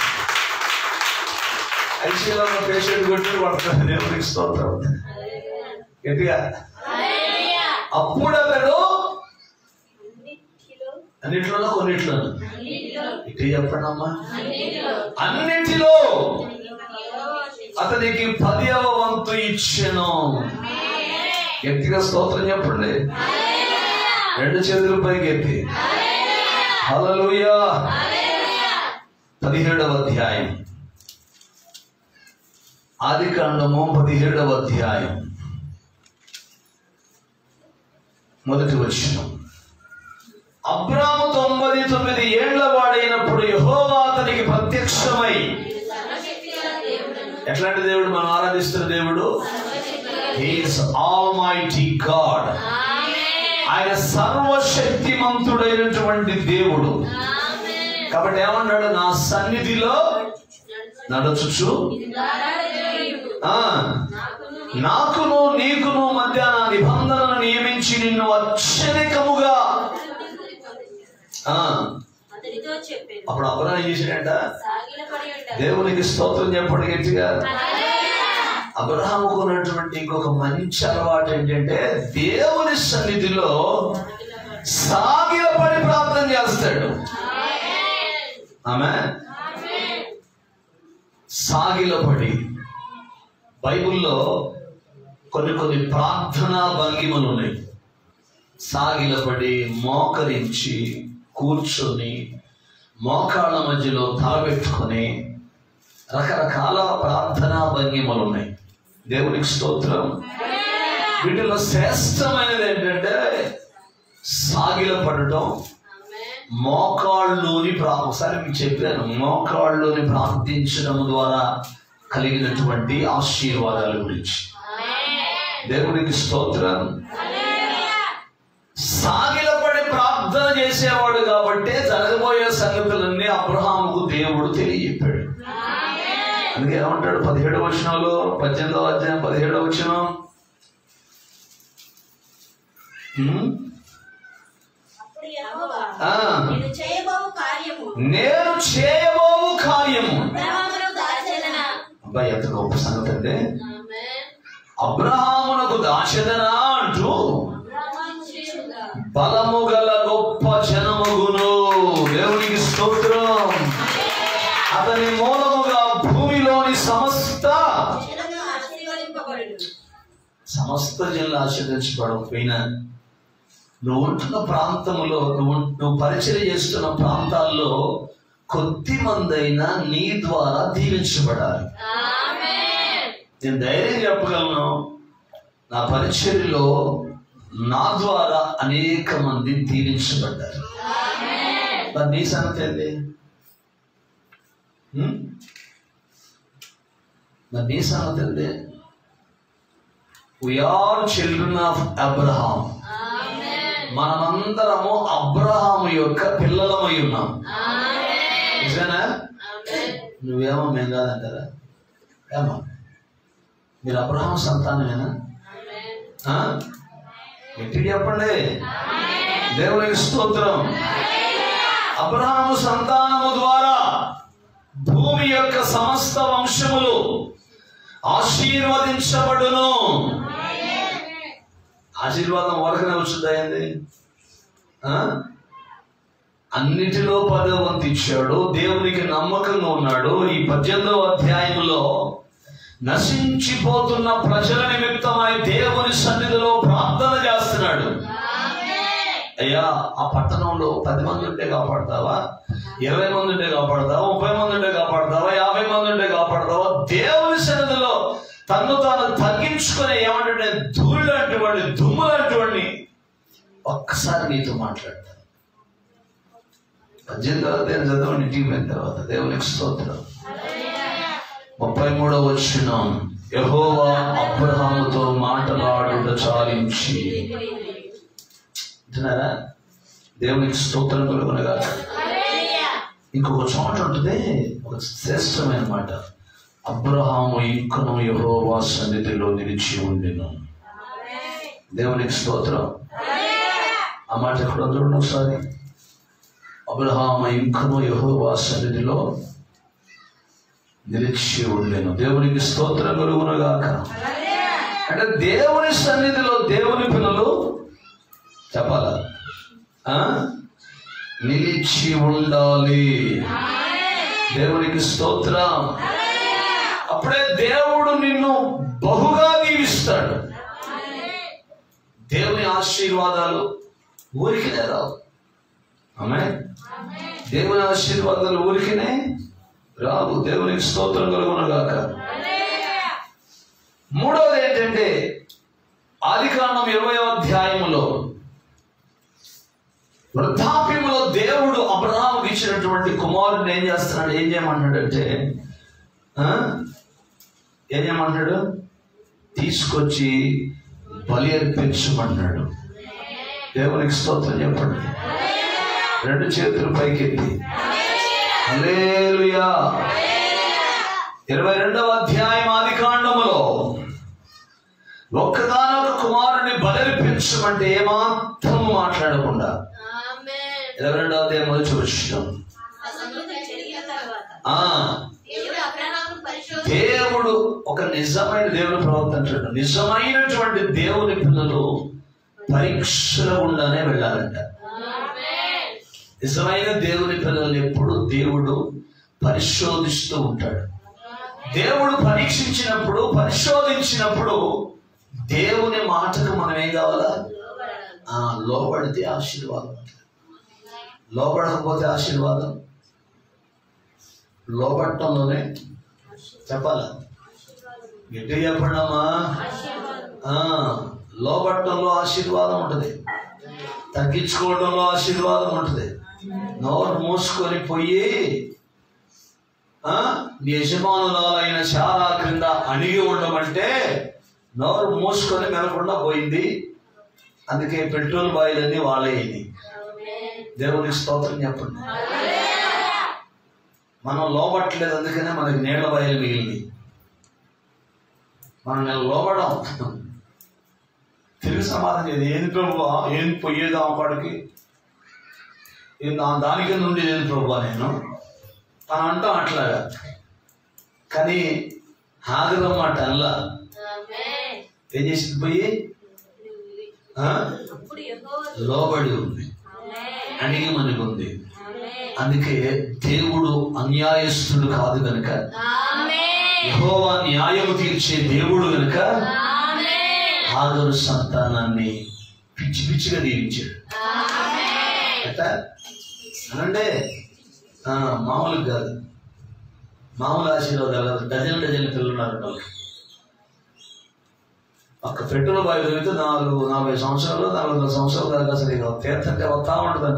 ఐసీలో పేషెంట్ కొట్టి కొడుతున్నాడు దేవునికి స్తోత్రం గట్టిగా అప్పుడు అతడు అన్నిట్లో కొన్నిట్లో ఇటు చెప్పండి అమ్మా అన్నిటిలో అతనికి పదివ వంతు ఇచ్చెను గట్టిగా స్తోత్రం చెప్పండి రెండు చేతుల పైకి ఎత్తి హల్లెలూయా పదిహేడవ అధ్యాయం ఆది కాండము పదిహేడవ అధ్యాయం మొదటి వచ్చిన అబ్రాము తొంభై తొమ్మిది ఏళ్ల వాడైనప్పుడు యెహోవా అతనికి ప్రత్యక్షమై ఎట్లాంటి దేవుడు మనం ఆరాధిస్తున్న దేవుడు హీస్ ఆల్ మైటీ గాడ్ ఆయన సర్వశక్తిమంతుడైనటువంటి దేవుడు కాబట్టి ఏమన్నాడు నా సన్నిధిలో నడుచుచు ఆ, నాకును నీకును మధ్య నా నిబంధనను నియమించి నిన్ను అత్యధికముగా ఆ, అతడితో చెప్పాను అప్పుడు అబ్రాహం ఏం చేశాడంట సాగిలపడి ఉంటాడు దేవునికి స్తోత్రం చెప్పండి గట్టిగా అబ్రహాముకు ఉన్నటువంటి ఇంకొక మంచి అలవాటు ఏంటంటే దేవుని సన్నిధిలో సాగిలపడి ప్రార్థన చేస్తాడు ఆమె సాగిలపడి బైబిల్లో కొన్ని కొన్ని ప్రార్థనా భంగిమలు ఉన్నాయి సాగిలపడి మోకరించి కూర్చొని మోకాళ్ళ మధ్యలో తలబెట్టుకొని రకరకాల ప్రార్థనా భంగిమలు ఉన్నాయి దేవునికి స్తోత్రం వీటిలో శ్రేష్టమైనది ఏంటంటే సాగిల పడటం మోకాళ్ళలోని ప్రా ఒకసారి మీకు చెప్పాను మోకాళ్ళలోని ప్రార్థించడం ద్వారా కలిగినటువంటి ఆశీర్వాదాల గురించి దేవునికి స్తోత్రం సాగిలపడి ప్రార్థన చేసేవాడు కాబట్టే జరగబోయే సంగతులన్నీ అబ్రహాముకు దేవుడు తెలియజెప్పాడు అందుకే ఏమంటాడు పదిహేడు వచనంలో పద్దెనిమిదవ అధ్యాయం పదిహేడవ వచనం హ్మ్? అప్పుడు యెహోవా ఆ, నేను చేయబోవు కార్యము నేను చేయబోవు కార్యము అబ్రహామును దాచెదనా అబ్బాయి ఎంత గొప్ప సంగతి అంటే ఆమేన్ అబ్రహామునకు దాచెదనా అంటూ అబ్రహాము చేయుగా బలము గల గొప్ప జనమగును సమస్త జనులు ఆశీర్వదించబడకపోయినా నువ్వు ఉంటున్న ప్రాంతంలో నువ్వు నువ్వు పరిచయం చేస్తున్న ప్రాంతాల్లో కొద్ది మందైనా నీ ద్వారా దీవించబడాలి నేను ధైర్యం చెప్పగలను నా పరిచర్యలో నా ద్వారా అనేక మంది దీవించబడ్డారు మరి నీ సంగతి ఏంది హ్మ్? మరి నీ సంగతి ఏంది వీఆర్ చిల్డ్రన్ ఆఫ్ అబ్రహాం మనమందరము అబ్రహాము యొక్క పిల్లలమై ఉన్నాం నిజమేనా నువ్వేమో మేము కాదంటారా ఏమో మీరు అబ్రహాం సంతానమేనా ఆ? గట్టిగా చెప్పండి దేవునికి స్తోత్రం అబ్రహాము సంతానము ద్వారా భూమి యొక్క సమస్త వంశములు ఆశీర్వదించబడును ఆశీర్వాదం వరకునే వచ్చిందయ్యింది అన్నిటిలో పదో వంతు ఇచ్చాడు దేవునికి నమ్మకంగా ఉన్నాడు ఈ పద్దెనిమిదవ అధ్యాయంలో నశించిపోతున్న ప్రజల నిమిత్తమై దేవుని సన్నిధిలో ప్రార్థన చేస్తున్నాడు అయ్యా ఆ పట్టణంలో పది మంది ఉంటే కాపాడతావా ఇరవై మంది ఉంటే కాపాడతావా ముప్పై మంది ఉంటే కాపాడతావా యాభై మంది ఉంటే కాపాడతావా దేవుని సన్నిధిలో తను తాను తగ్గించుకుని ఏమంటే ధూళి లాంటి వాడిని దుమ్ము లాంటి వాడిని ఒక్కసారి నీతో మాట్లాడతాను పద్దెనిమిది తర్వాత నేను చదవండి ఇంటికి పోయిన తర్వాత దేవునికి స్తోత్రం ముప్పై మూడవ వచ్చిన యహోవా అబ్రహాముతో మాటలాడుట చాలించి వింటున్నారా దేవునికి స్తోత్రం కలుగునగా ఇంకొక చోట ఉంటుంది ఒక శ్రేష్టమైన మాట అబ్రహాము ఇంకను యహోవా సన్నిధిలో నిలిచి ఉండెను దేవునికి స్తోత్రం ఆ మాట ఎక్కడ చూడండి ఒకసారి అబ్రహాము ఇంకను యహోవా సన్నిధిలో నిలిచి ఉండెను దేవునికి స్తోత్రం కలుగునగాక అంటే దేవుని సన్నిధిలో దేవుని పిల్లలు చెప్పాలా ఆ? నిలిచి ఉండాలి దేవునికి స్తోత్రం అప్పుడే దేవుడు నిన్ను బహుగా దీవిస్తాడు దేవుని ఆశీర్వాదాలు ఊరికినే రావు ఆమె దేవుని ఆశీర్వాదాలు ఊరికినే రావు దేవునికి స్తోత్రం కలుగునగాక మూడవది ఏంటంటే ఆదికాండం ఇరవై అధ్యాయములో వృద్ధాప్యంలో దేవుడు అబ్రహాముకి ఇచ్చినటువంటి కుమారుడిని ఏం చేస్తున్నాడు ఏం చేయమంటాడంటే ఆ? ఏం చేయమంటాడు తీసుకొచ్చి బలి అర్పించమన్నాడు దేవునికి స్తోత్రం చెప్పండి రెండు చేతులు పైకెత్తి హల్లెలూయా ఇరవై రెండవ అధ్యాయం ఆది కాండములో ఒక్కగానొక కుమారుని బలర్పించమంటే ఏమాత్రం మాట్లాడకుండా ఇరవై రెండవ అధ్యాయం మొదటి వచ్చినాం ఆ దేవుడు అబ్రహామును పరిశోధన దేవుడు ఒక నిజమైన దేవుని ప్రవక్త అంటాడు నిజమైనటువంటి దేవుని పిల్లలు పరీక్షల గుండానే వెళ్ళాలంట నిజమైన దేవుని పిల్లల్ని ఎప్పుడు దేవుడు పరిశోధిస్తూ ఉంటాడు దేవుడు పరీక్షించినప్పుడు పరిశోధించినప్పుడు దేవుని మాటకు మనం ఏం కావాలా ఆ లోబడితే ఆశీర్వాదం లోబడకపోతే ఆశీర్వాదం లోబట్టంలోనే చెప్పాలా గట్టిగా చెప్పండమ్మా ఆ, లోబట్టంలో ఆశీర్వాదం ఉంటుంది తగ్గించుకోవడంలో ఆశీర్వాదం ఉంటుంది నోరు మూసుకొని పోయి ఆ, నీ యజమానురాలైన శారా క్రింద అణిగి ఉండమంటే నోరు మూసుకొని మెనకుండా పోయింది అందుకే పెట్రోల్ బాయిలన్నీ వాళ్ళేయండి దేవునికి స్తోత్రం చెప్పండి మనం లోబట్టలేదు అందుకనే మనకి నీళ్ళ బాయిలు మిగిలింది మనం నేను లోబడం తిరిగి సమాధానం చేయదు ఏంది ప్రభు ఏం పోయేది ఆ పాడికి ఏం దా- దాని కింద నుండి ఏది ప్రభు నేను తను అంటాం అట్లాగా కానీ హాగరం మాట అల్లా ఏం చేసింది పోయి ఆ? అప్పుడు యెహోవా లోబడి ఉంది అడిగి మనకు ఉంది అందుకే దేవుడు అన్యాయస్తుడు కాదు గనుక యెహోవా న్యాయము తీర్చే దేవుడు గనుక హాగరు సంతానాన్ని పిచ్చి పిచ్చిగా దీవించాడు ఎట్లా అనండి ఆ, మామూలుగా కాదు మామూలు ఆశీర్వాదాలు కాదు డజన్ డజన్ పిల్లలు ఉన్నారు వాళ్ళకి ఒక్క పెట్రోల్ బావి దొరికితే నాలుగు నలభై సంవత్సరాలు నలభై వందల సంవత్సరాల దాకా అసలు ఇక తీర్థంటే వస్తా ఉంటుందంట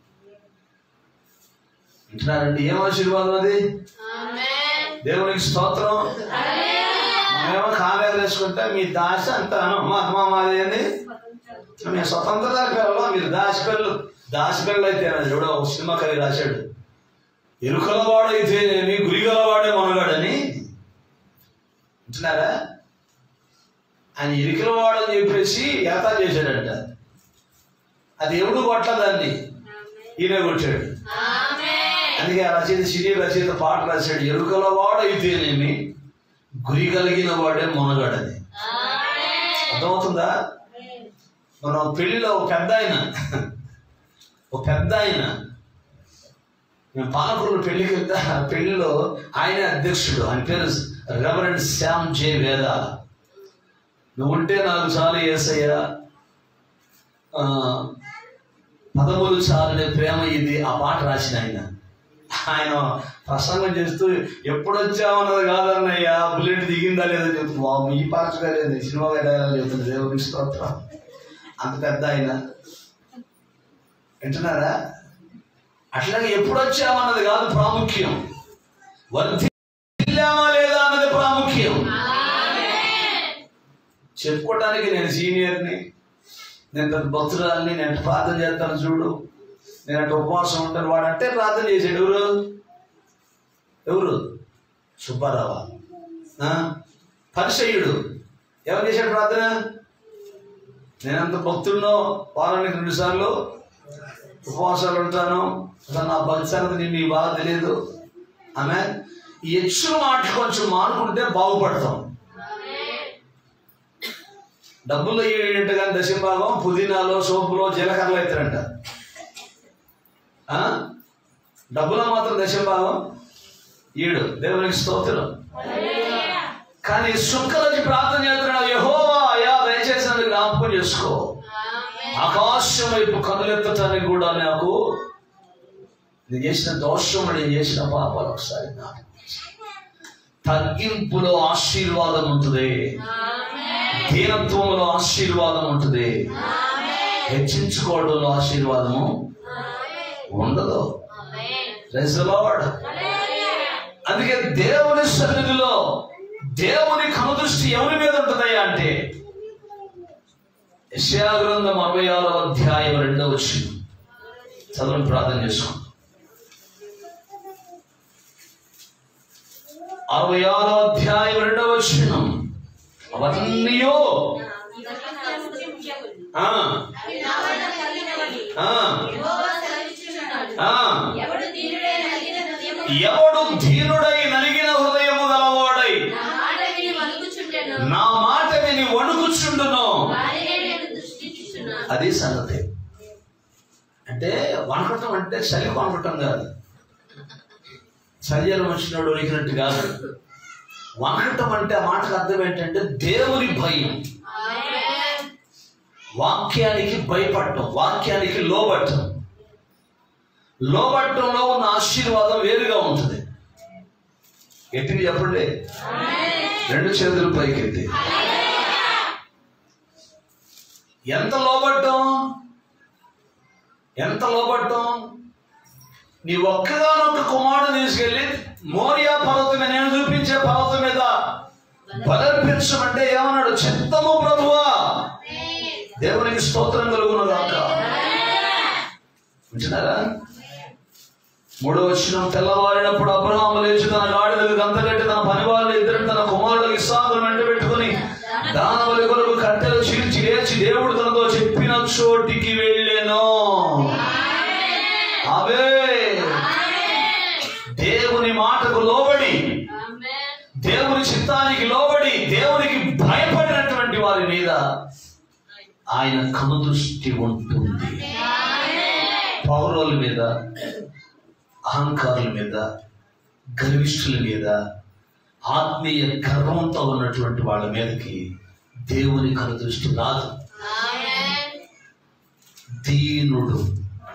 వింటున్నారండి ఏం ఆశీర్వాదం అది దేవునికి స్తోత్రం మేమేమో కావేలు వేసుకుంటే మీ దాశ అంటాను మా మా మాది అని మేము స్వతంత్ర పిల్లలు మీరు దాసి పిల్లలు దాసి పిల్లలు అయితే చూడ ఒక సినిమా కవి రాశాడు ఎరుకల వాడైతేనేమి గురిగల వాడే మనగాడని వింటున్నారా ఆయన ఎరుకల వాడని చెప్పేసి ఏతా చేశాడంట అది ఎవడు కొట్ల దాన్ని ఈయన కొట్టాడు అందుకే ఆ రచయిత సిరి రచయిత పాట రాశాడు ఎరుకల వాడైతేనేమి గురి కలిగిన వాడే మొనగాడని అర్థమవుతుందా మనం పెళ్లిలో ఒక పెద్ద ఆయన ఒక పెద్ద ఆయన మేము పాలకులు పెళ్లికి వెళ్తే ఆ పెళ్లిలో ఆయన అధ్యక్షుడు ఆయన పేరు రెవరెండ్ శ్యామ్ జే వేద నువ్వు ఉంటే నాకు చాలు ఏసయ్యా ఆ, పదములు చాలనే ప్రేమ ఇది ఆ పాట రాసిన ఆయన ఆయన ప్రసంగం చేస్తూ ఎప్పుడు వచ్చామన్నది కాదన్నయ్యా బుల్లెట్ దిగిందా లేదా చెప్తుంది వామ్మో, ఈ పాట లేదు సినిమా డైలాగ్ చెప్తుంది దేవుడికి స్తోత్రం అంత పెద్ద ఆయన వింటున్నారా అట్లాగే ఎప్పుడు వచ్చామన్నది కాదు ప్రాముఖ్యం వర్ధిల్లామా లేదా అన్నది ప్రాముఖ్యం చెప్పుకోవడానికి నేను సీనియర్ని నేను పెద్ద భక్తురాలని నేను అటు ప్రార్థన చేస్తాను చూడు నేను అటు ఉపవాసం ఉంటాను వాడు అంటే ప్రార్థన చేశాడు ఎవరు ఎవరు సుబ్బారావా ఆ? పరిచయుడు ఎవరు చేశాడు ప్రార్థన నేనంత భక్తుడినో వారానికి రెండు సార్లు ఉపవాసాలు ఉంటాను అసలు నా భక్తి సంగతి నీకు నీకు బాగా తెలియదు ఆమె ఈ యక్షుల మాటలు కొంచెం మానుకుంటే బాగుపడతాం డబ్బులు అయ్యేటట్టుగా దశభాగం పుదీనాలో సోపులో జీలకర్రలో ఎత్తారంట ఆ? డబ్బులో మాత్రం దశభాగం ఈడు దేవునికి స్తోత్రం కానీ సుక్కలకి ప్రార్థన చేస్తున్నాడు యహోవా అయా దయచేసి నన్ను జ్ఞాపకం చేసుకో ఆకాశం వైపు కనులెత్తటానికి కూడా నాకు నేను చేసిన దోషం నేను చేసిన పాపాలు ఒకసారి జ్ఞాపకం చేసుకో. తగ్గింపులో ఆశీర్వాదం ఉంటుంది దీనత్వంలో ఆశీర్వాదం ఉంటుంది హెచ్చించుకోవడంలో ఆశీర్వాదము ఉండదు Praise the Lord. అందుకే దేవుని సన్నిధిలో దేవుని కనుదృష్టి ఎవరి మీద ఉంటుందయ్యా అంటే యెషయా గ్రంథం అరవై ఆరో అధ్యాయం రెండవ వచ్చి చదువుని ప్రార్థన చేసుకో అరవై ఆరో అధ్యాయం రెండవ వచ్చినం అవన్నీ ఆ, అవి నా వల్ల కలిగినవి. ఆ, యెహోవా సెలవిచ్చుచున్నాడు. ఆ. ఎవడు దీనుడై నలిగిన హృదయము ఎవడు ధీరుడై నలిగిన హృదయము గలవాడై నా మాట విని వణుకుచుండెను. నా మాట విని వణుకుచుండును వారినే నేను దృష్టించుచున్నాను. అది సంగతి అంటే వణకటం అంటే చలి వణకటం కాదు శరీరం వచ్చినోడు వణికినట్టు కాదు వణకటం అంటే ఆ మాటకు అర్థం ఏంటంటే దేవుని భయం ఆమేన్. వాక్యానికి భయపడటం వాక్యానికి లోబట్టం లోబట్టంలో ఉన్న ఆశీర్వాదం వేరుగా ఉంటుంది ఎట్టింది చెప్పండి రెండు చేతులు పైకెత్తి ఎంత లోబట్టం ఎంత లోబట్టం నీ ఒక్కగానొక్క కుమారుడు తీసుకెళ్ళి మోరియా పర్వతం మీద నేను చూపించే పర్వతం మీద బలర్పించమంటే ఏమన్నాడు చిత్తము ప్రభువా దేవునికి స్తోత్రం కలుగును గాక ఉంటున్నారా మూడో వచ్చిన తెల్లవారినప్పుడు అబ్రహాము లేచి తన గాడిదలకు గంతగట్టి తన పనివాళ్ళు ఇద్దరు తన కుమారుడు ఇస్సాకును వెంట పెట్టుకుని దానవలి కొరకు కట్టెలు చీల్చి లేచి దేవుడు తనతో చెప్పిన చోటికి వెళ్ళెను అవే దేవుని మాటకు లోబడి ఆమేన్. దేవుని చిత్తానికి లోబడి దేవునికి భయపడినటువంటి వారి మీద ఆయన కనుదృష్టి ఉంటుంది పౌరుల మీద అహంకారుల మీద గర్విష్ఠుల మీద ఆత్మీయ గర్వంతో ఉన్నటువంటి వాళ్ళ మీదకి దేవుని కనుదృష్టి రాదు Amen. దీనుడు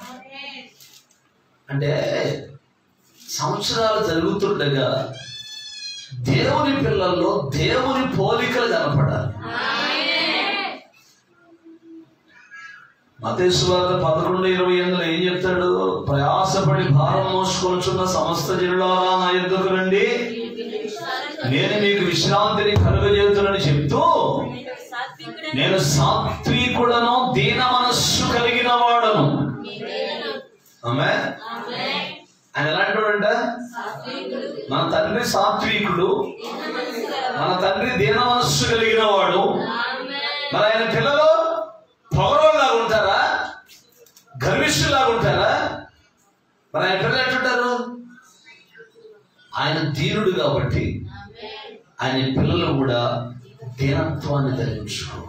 అంటే సంవత్సరాలు జరుగుతుండగా దేవుని పిల్లల్లో దేవుని పోలికలు కనపడాలి మతేశ్వార్త పదకొండు ఇరవై ఎనిమిదిలో ఏం చెప్తాడు ప్రయాసపడి భారం మోసుకొనుచున్న సమస్త జిల్లారా నా ఎద్దుకు రండి నేను మీకు విశ్రాంతిని కలుగజేతునని చెప్తూ సాత్వికుడని నేను సాత్వికుడను దీన మనస్సు కలిగిన వాడను మీరేను. ఆమె Amen. ఆయన ఎలాంటి సాత్వికుడు మన తండ్రి సాత్వికుడు దీన మనసు గలవాడు. మన తండ్రి దీన మనస్సు కలిగిన వాడు Amen. మరి ఆయన పిల్లలు పొగరోలాగా ఉంటారా గర్విష్ఠులాగా ఉంటారా మరి ఆయన పిల్లలు ఎట్లుంటారు ఆయన దీనుడు కాబట్టి Amen. ఆయన పిల్లలు కూడా దీనత్వాన్ని ధరించుకోవాలి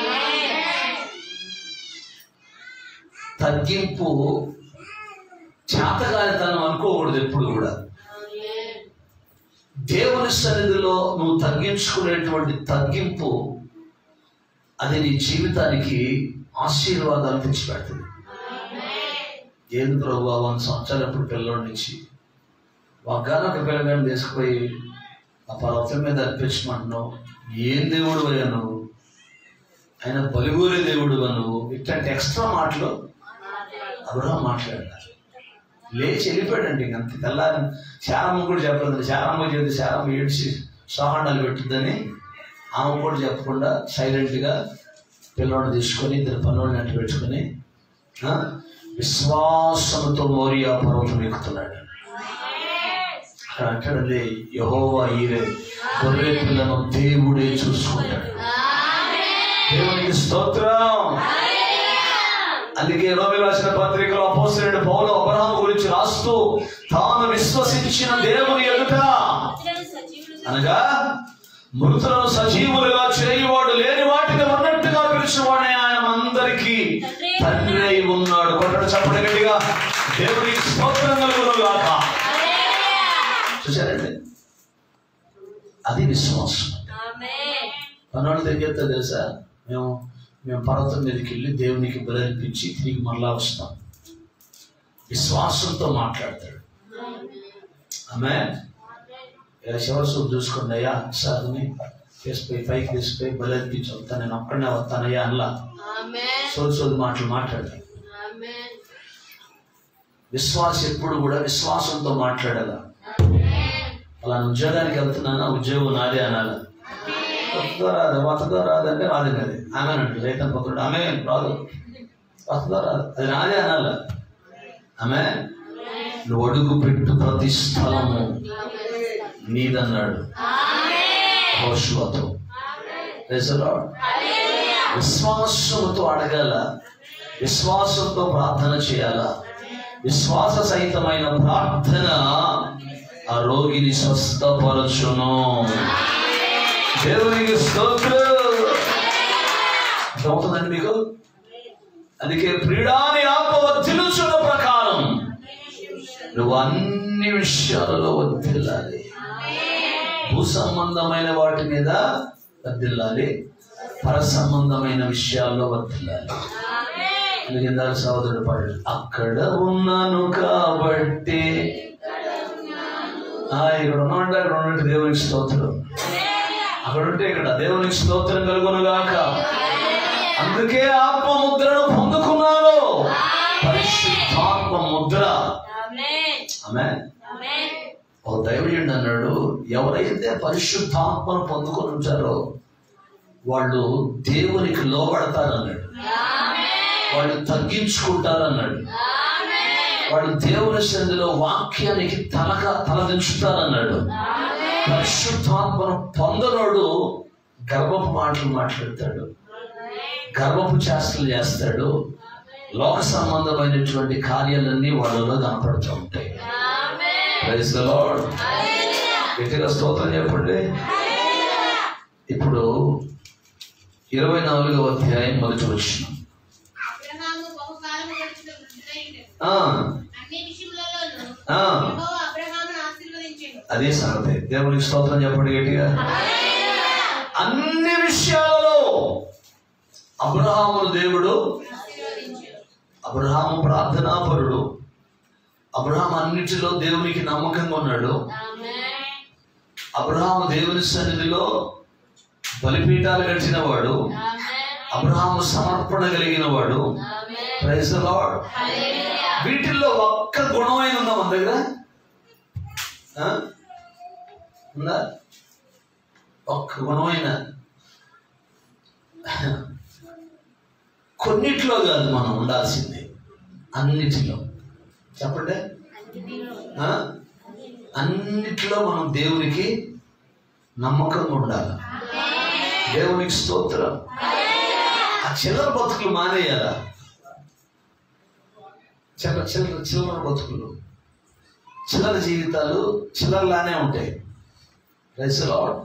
తగ్గింపు చేతగానితనం అనుకోకూడదు ఎప్పుడు కూడా Amen. దేవుని సన్నిధిలో నువ్వు తగ్గించుకునేటువంటి తగ్గింపు అది నీ జీవితానికి ఆశీర్వాదాలు తెచ్చిపెడుతుంది ఏంది ప్రభు వంద సంవత్సరాలు ఎప్పుడు పిల్లల నుంచి వాగ్గాన ఒక పిల్లగాని తీసుకుపోయి ఆ పర్వతం మీద అర్పించమంటున్నావు ఏం దేవుడు అయ్యా నువ్వు ఆయన బలిగూరే దేవుడు నువ్వు ఇట్లాంటి ఎక్స్ట్రా మాటలు అబ్రహం మాట్లాడారు లేచి వెళ్ళిపోయాడండి ఇంక అంత తెల్లారి శారమ్మ కూడా చెప్పలేదు శారమ్మ చెప్తే శారమ్మ ఏడ్చి సోహాండాలు పెట్టుద్దని ఆమె కూడా చెప్పకుండా సైలెంట్గా పిల్లోడిని తీసుకొని ఇద్దరు పనులను అట్టు పెట్టుకొని ఆ, విశ్వాసంతో మోరియా పర్వతం ఎక్కుతున్నాడు అక్కడ అంటాడండి యహోవా ఈరే గొర్రె పిల్లను దేవుడే చూసుకుంటాడు దేవునికి స్తోత్రం అందుకే రోమి రాసిన పత్రికలో అపోసరుడు పౌలు అబ్రహాం గురించి రాస్తూ తాను విశ్వసించిన దేవుని ఎదుట ఇతరులను సజీవులు అనగా మృతులను సజీవులుగా చేయువాడు లేని వాటిని ఉన్నట్టుగా పిలిచినవాడే ఆయన అందరికీ తండ్రి అయి ఉన్నాడు కొట్టడు చెప్పడం గట్టిగా దేవునికి స్తోత్రం కలుగును గాక చూసారండి అది విశ్వాసం Amen. పన్నోళ్ళు ఏం చెప్తా తెలుసా మేము మేము పర్వతం మీదకి వెళ్ళి దేవునికి బలర్పించి తిరిగి మరలా వస్తాం విశ్వాసంతో మాట్లాడతాడు ఆమె ఇలా చివరి సూపు చూసుకోండి అయ్యా సార్ని తీసుకుపోయి పైకి తీసుకుపోయి బలర్పించి వస్తాను నేను ఒక్కడనే వస్తానయ్యా అనలా Amen. సోది సోది మాటలు మాట్లాడతాడు Amen. విశ్వాసం ఎప్పుడు కూడా విశ్వాసంతో మాట్లాడాల అలా ఉద్యోగానికి వెళ్తున్నానా ఉద్యోగం నాదే అనాల వస్తుందో రాదు వస్తుందో రాదంటే రాదు అది ఆమె అంటాడు రైతం పక్కడు ఆమె రాదు వస్తుందో రాదు అది నాదే అనాల ఆమె నువ్వు అడుగు పెట్టు ప్రతి స్థలము నీదన్నాడు హోషువతో Praise the Lord. విశ్వాసంతో అడగాల విశ్వాసంతో ప్రార్థన చేయాల విశ్వాస సహితమైన ప్రార్థన ఆ రోగిని స్వస్థపరచును దేవునికి స్తోత్రం అర్థమవుతుందండి మీకు అందుకే ప్రియుడాని ఆత్మ వర్ధిల్లుచున్న ప్రకారం నువ్వు అన్ని విషయాలలో వర్ధిల్లాలి భూ సంబంధమైన వాటి మీద వర్ధిల్లాలి పర సంబంధమైన విషయాల్లో వర్ధిల్లాలి అందుకే ఇందాక సహోదరుడు పాడు అక్కడ ఉన్నాను కాబట్టి ఆ, ఇక్కడ ఉన్నామంటే అక్కడ ఉన్నట్టు దేవునికి స్తోత్రం అక్కడ ఉంటే ఇక్కడ దేవునికి స్తోత్రం కలుగునుగాక అందుకే ఆత్మ ముద్రను పొందుకున్నాను పరిశుద్ధాత్మ ముద్ర Amen. ఆమె Amen. ఒక దైవజుడు అన్నాడు ఎవరైతే పరిశుద్ధాత్మను పొందుకొని ఉంటారో వాళ్ళు దేవునికి లోబడతారన్నాడు వాళ్ళు తగ్గించుకుంటారన్నాడు వాళ్ళు దేవుని సన్నిధిలో వాక్యానికి తలక తలదించుతారన్నాడు పరిశుద్ధాత్మను పొందనోడు గర్భపు మాటలు మాట్లాడతాడు గర్భపు చేష్టలు చేస్తాడు లోక సంబంధమైనటువంటి కార్యాలన్నీ వాళ్ళలో కనపడుతూ ఉంటాయి ప్రైజ్ ద లార్డ్ గట్టిగా స్తోత్రం చెప్పండి ఇప్పుడు ఇరవై నాలుగవ అధ్యాయం మొదటి వచ్చిన అబ్రహాము బహుకాలము గడిచిన వృద్ధుడైండెను. ఆ, అన్ని విషయములలోనూ ఆ, యెహోవా అబ్రహామును ఆశీర్వదించెను. అదే సంగతి దేవునికి స్తోత్రం చెప్పండి గట్టిగా అన్ని విషయాలలో అబ్రహామును దేవుడు ఆశీర్వదించాడు అబ్రహాము ప్రార్థనాపరుడు అబ్రహాం అన్నిటిలో దేవునికి నమ్మకంగా ఉన్నాడు Amen. అబ్రహాము దేవుని సన్నిధిలో బలిపీఠాలు కట్టిన వాడు Amen. అబ్రహాము సమర్పణ కలిగిన వాడు Amen. Praise the lord Hallelujah. వీటిల్లో ఒక్క గుణమైన ఉందా మన దగ్గర ఆ? ఉందా ఒక్క గుణమైన కొన్నిట్లో కాదు మనం ఉండాల్సింది అన్నిటిలో చెప్పండి ఆ? అన్నిటిలో మనం దేవునికి నమ్మకంగా ఉండాలి దేవునికి స్తోత్రం ఆ చిల్లర బతుకులు మానేయాలా చిల్లర చిల్లర చిల్లర బతుకులు చిల్లర జీవితాలు చిల్లరలానే ఉంటాయి రైస్ లార్డ్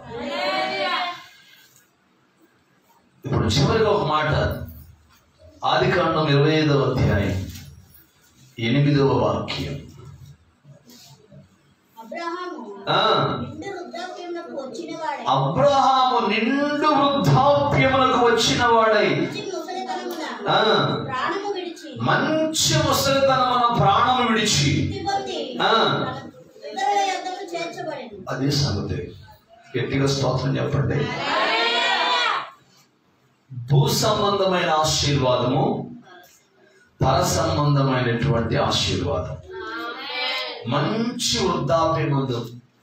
ఇప్పుడు చివరిగా ఒక మాట ఆది కాండం ఇరవై ఐదవ అధ్యాయం ఎనిమిదవ వాక్యం అబ్రహాము ఆ, నిండు వృద్ధాప్యమునకు వచ్చిన వాడై అబ్రహాము నిండు వృద్ధాప్యములకు వచ్చిన వాడై మంచి ముసలితనమున ఆ, ప్రాణము విడిచి మంచి ముసలితనమున ప్రాణము విడిచి మృతి పొంది ఆ. తన ఇతరుల యొద్దకు చేర్చబడెను అదే సంగతి గట్టిగా స్తోత్రం చెప్పండి భూ సంబంధమైన ఆశీర్వాదము పర సంబంధమైనటువంటి ఆశీర్వాదం మంచి వృద్ధాప్య మందు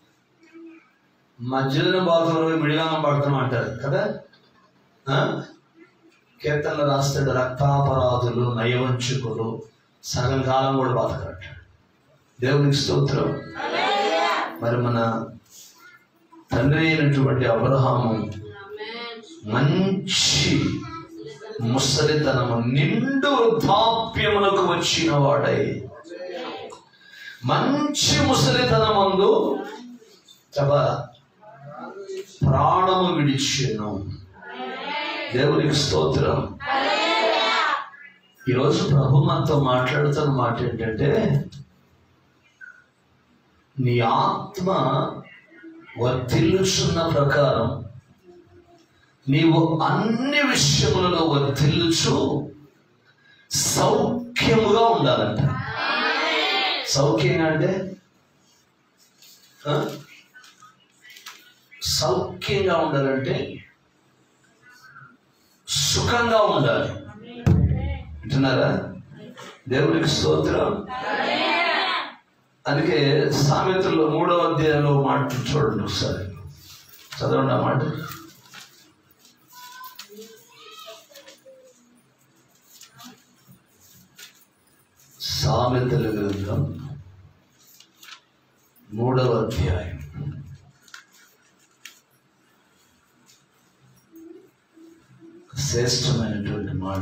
మధ్యలో బాధలో మిడిగానం పడతాం అంటారు కదా ఆ? కీర్తనలు రాస్తాడు రక్తాపరాధులు నయవంచుకులు సగం కాలం కూడా బతకరంటాడు దేవునికి స్తోత్రం మరి మన తండ్రి అయినటువంటి అబ్రహాము Amen. మంచి ముసలితనము నిండు వృద్ధాప్యమునకు వచ్చిన వాడై మంచి ముసలితనమందు చెప్ప ప్రాణము విడిచెను దేవునికి స్తోత్రం ఈరోజు ప్రభు మనతో మాట్లాడుతున్న మాట ఏంటంటే నీ ఆత్మ వర్ధిల్లుచున్న ప్రకారం నీవు అన్ని విషయములలో వర్ధిల్లుచు సౌఖ్యముగా ఉండాలంట సౌఖ్యంగా అంటే ఆ? సౌఖ్యంగా ఉండాలంటే సుఖంగా ఉండాలి వింటున్నారా దేవునికి స్తోత్రం అందుకే సామెతల్లో మూడవ అధ్యాయంలో ఒక మాట చూడండి ఒకసారి చదవండి ఆ మాట సామెతల గ్రంథం మూడవ అధ్యాయం శ్రేష్టమైనటువంటి మాట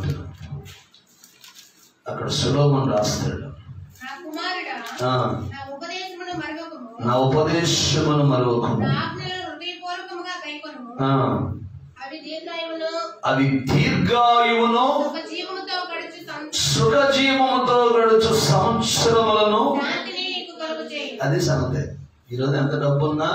అక్కడ సులోమన్ రాస్తాడు నా కుమారుడా ఆ, నా ఉపదేశమును మరొకము నా ఉపదేశమును మరొకము నా ఆజ్ఞలను హృదయపూర్వకముగా కైకొనుము ఆ, అవి దీర్ఘాయువును అవి దీర్ఘాయువును ఒక జీవముతో గడుచు సం- సుఖజీవముతో గడుచు సంవత్సరములను శాంతిని నీకు కలుగు చేయి అది సంగతి ఈరోజు ఎంత డబ్బున్నా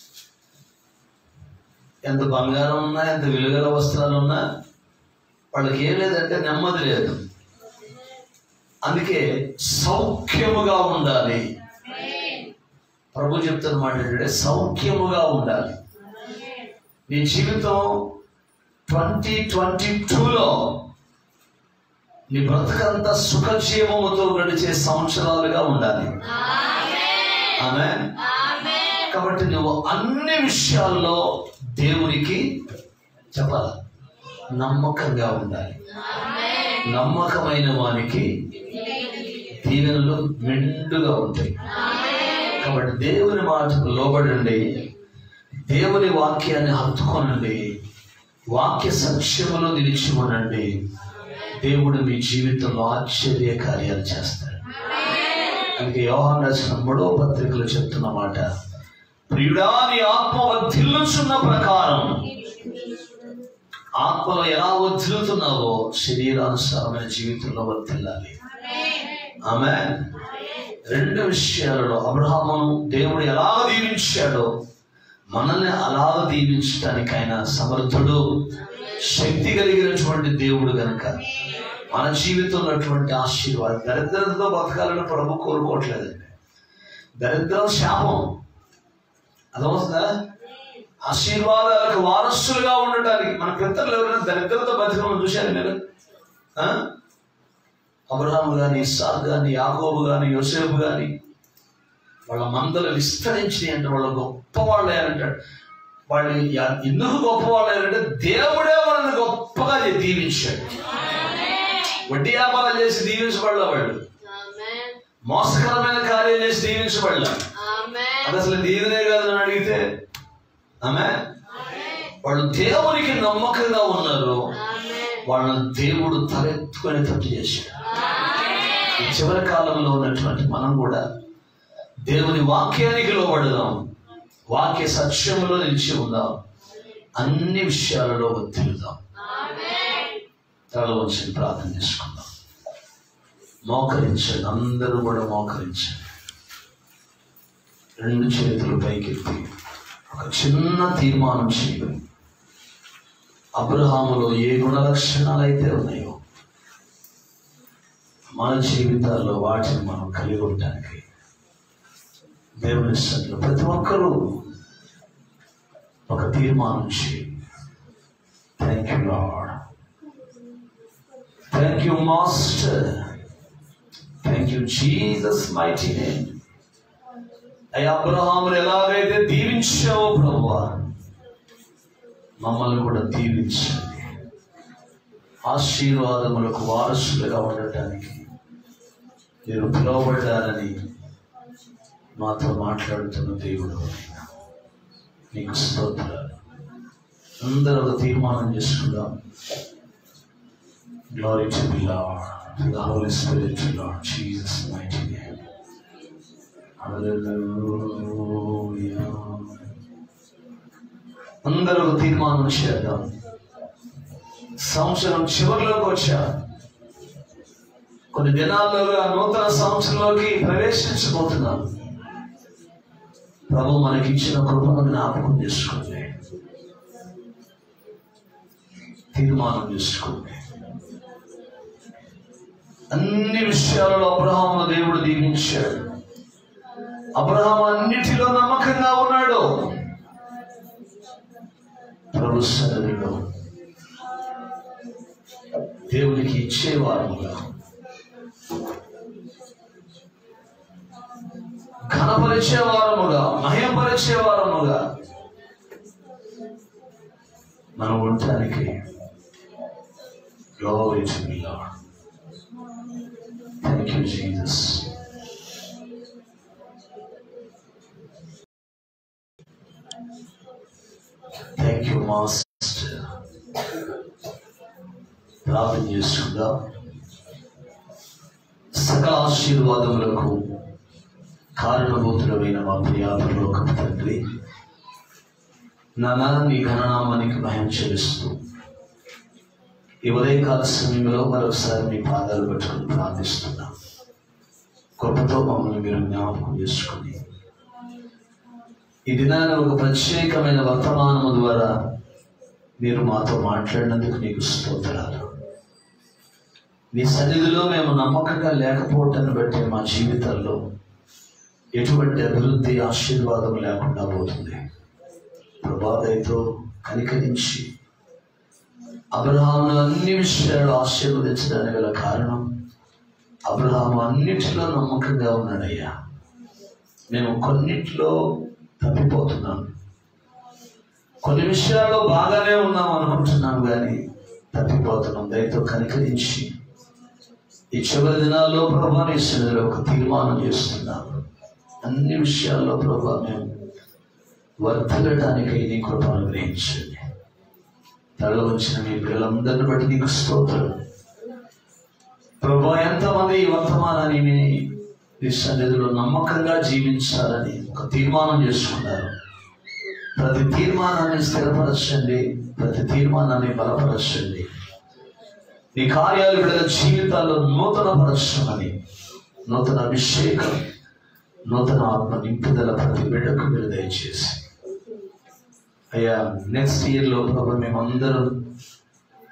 ఎంత బంగారం ఉన్నా ఎంత విలువల వస్త్రాలు ఉన్నా వాళ్ళకి ఏం లేదంటే నెమ్మది లేదు అందుకే సౌఖ్యముగా ఉండాలి ప్రభు చెప్తున్న మాట ఏంటంటే సౌఖ్యముగా ఉండాలి నీ జీవితం ట్వంటీ ట్వంటీ టూలో నీ బ్రతకంతా సుఖజీవముతో గడిచే సంవత్సరాలుగా ఉండాలి ఆమె కాబట్టి నువ్వు అన్ని విషయాల్లో దేవునికి చెప్పాలి నమ్మకంగా ఉండాలి నమ్మకమైన వానికి దీవెనలు మెండుగా ఉంటాయి కాబట్టి దేవుని మాటకు లోబడండి దేవుని వాక్యాన్ని హత్తుకొనండి వాక్య సత్యములో నిలిచి ఉండండి దేవుడు మీ జీవితంలో ఆశ్చర్య కార్యాలు చేస్తాడు అందుకే యోహాన్ రాసిన మూడో పత్రికలో చెప్తున్న మాట ప్రియుడా నీ ఆత్మ వర్ధిల్లుచున్న ప్రకారం ఆత్మలో ఎలా వర్ధిల్లుతున్నావో శరీరానుసారమైన జీవితంలో వర్ధిల్లాలి ఆమె రెండు విషయాలలో అబ్రహామును దేవుడు ఎలా దీవించాడో మనల్ని అలా దీవించడానికి ఆయన సమర్థుడు శక్తి కలిగినటువంటి దేవుడు గనక మన జీవితంలో ఉన్నటువంటి ఆశీర్వాదం దరిద్రతతో బతకాలని ప్రభు కోరుకోవట్లేదండి దరిద్రం శాపం అదవుతుందా ఆశీర్వాదాలకు వారసులుగా ఉండటానికి మన పితరులు ఎవరైనా దరిద్రత బతకడం చూశారు మీరు ఆ? అబ్రహాము గాని ఇస్సాక్ గాని యాకోబు గాని యోసేపు గాని వాళ్ళ మందలు విస్తరించి అంటే వాళ్ళ గొప్ప వాళ్ళే అంటాడు వాళ్ళు యా- ఎందుకు గొప్ప వాళ్ళంటే దేవుడే వాళ్ళని గొప్పగా దీవించాడు వడ్డీ వ్యాపారాలు చేసి దీవించబడ్డ వాళ్ళు Amen. మోసకరమైన కార్యాలు చేసి దీవించబడ్డ Amen. అది అసలు దీవెనే కాదని అడిగితే ఆమె వాళ్ళు దేవునికి నమ్మకంగా ఉన్నారు Amen. వాళ్ళని దేవుడు తలెత్తుకునేటట్టు చేశాడు ఈ చివరి కాలంలో ఉన్నటువంటి మనం కూడా దేవుని వాక్యానికి లోబడదాం వాక్య సత్యంలో నిలిచి ఉందాం అన్ని విషయాలలో వర్తిల్దాం Amen. తల వచ్చి ప్రార్థన చేసుకుందాం మోకరించండి అందరూ కూడా మోకరించండి రెండు చేతులు పైకెత్తి ఒక చిన్న తీర్మానం చేయండి అబ్రహాములో ఏ గుణ లక్షణాలు అయితే ఉన్నాయో మన జీవితాల్లో వాటిని మనం కలిగి ఉండడానికి దేవుని సన్నిధిలో ప్రతి ఒక్కరూ ఒక తీర్మానం చేయండి thank you lord thank you master thank you Jesus mighty name అయ్యా అబ్రహామును ఎలాగైతే దీవించావో ప్రభువా మమ్మల్ని కూడా దీవించండి ఆశీర్వాదములకు వారసులుగా ఉండటానికి మీరు పిలువబడ్డారని మాతో మాట్లాడుతున్న దేవుడు ఆయన. నీకు స్తోత్రాలు అందరూ ఒక తీర్మానం చేసుకుందాం Glory to the Lord, to the Holy Spirit, to Lord Jesus' mighty name. Hallelujah. అందరూ ఒక తీర్మానం చేద్దాం సంవత్సరం చివరిలోకి వచ్చా కొన్ని దినాల్లోగా నూతన సంవత్సరంలోకి ప్రవేశించబోతున్నాం ప్రభు మనకి ఇచ్చిన కృపను జ్ఞాపకం చేసుకోండి తీర్మానం చేసుకోండి అన్ని విషయాలలో అబ్రహాము దేవుడు దీవించాడు అబ్రహాం అన్నిటిలో నమ్మకంగా ఉన్నాడు ప్రభు సన్నిధిలో దేవునికి ఇచ్చేవారముగా ఘనపరిచేవారముగా మహిమపరిచేవారముగా మనం ఉండటానికి Glory to the Lord. Thank you, Jesus. Thank you, Master. ప్రార్థన చేసుకుందాం సకల ఆశీర్వాదములకు కారణభూతులమైన మా ప్రియాపరలోకపు తండ్రి నానా నీ ఘననామానికి భయం చెల్లిస్తూ ఈ ఉదయకాల సమయంలో మరొకసారి మీ పాదాలు పెట్టుకుని ప్రార్థిస్తున్నాం కృపతో మమ్మల్ని మీరు జ్ఞాపకం చేసుకుని ఈ దినాన ఒక ప్రత్యేకమైన వర్తమానము ద్వారా మీరు మాతో మాట్లాడినందుకు నీకు స్తోత్రాలు నీ సన్నిధిలో మేము నమ్మకంగా లేకపోవటాన్ని బట్టి మా జీవితాల్లో ఎటువంటి అభివృద్ధి ఆశీర్వాదం లేకుండా పోతుంది ప్రభాదయతో కనికరించి అబ్రహామును అన్ని విషయాలు ఆశీర్వదించడానికి గల కారణం అబ్రహాము అన్నిటిలో నమ్మకంగా ఉన్నాడయ్యా మేము కొన్నిట్లో తప్పిపోతున్నాం కొన్ని విషయాల్లో బాగానే ఉన్నాం అనుకుంటున్నాం కానీ తప్పిపోతున్నాం దయతో కనికరించి ఈ చివరి దినాల్లో ప్రభా నీ సన్నిధిలో ఒక తీర్మానం చేస్తున్నాం అన్ని విషయాల్లో ప్రభా మేము వర్ధలడానికి నీ కృపను అనుగ్రహించండి తల వచ్చిన మీ పిల్లలందరిని బట్టి నీకు స్తోత్రం ప్రభా ఎంతమంది ఈ వర్తమానాన్ని విని నీ సన్నిధిలో నమ్మకంగా జీవించాలని ఒక తీర్మానం చేసుకున్నారు ప్రతి తీర్మానాన్ని స్థిరపరచండి ప్రతి తీర్మానాన్ని బలపరచండి నీ కార్యాలు విడుదల జీవితాల్లో నూతన పరచమని నూతన అభిషేకం నూతన ఆత్మ నింపుదల ప్రతి బిడ్డకు మీరు దయచేసి అయ్యా నెక్స్ట్ ఇయర్లో ప్రభు మేమందరం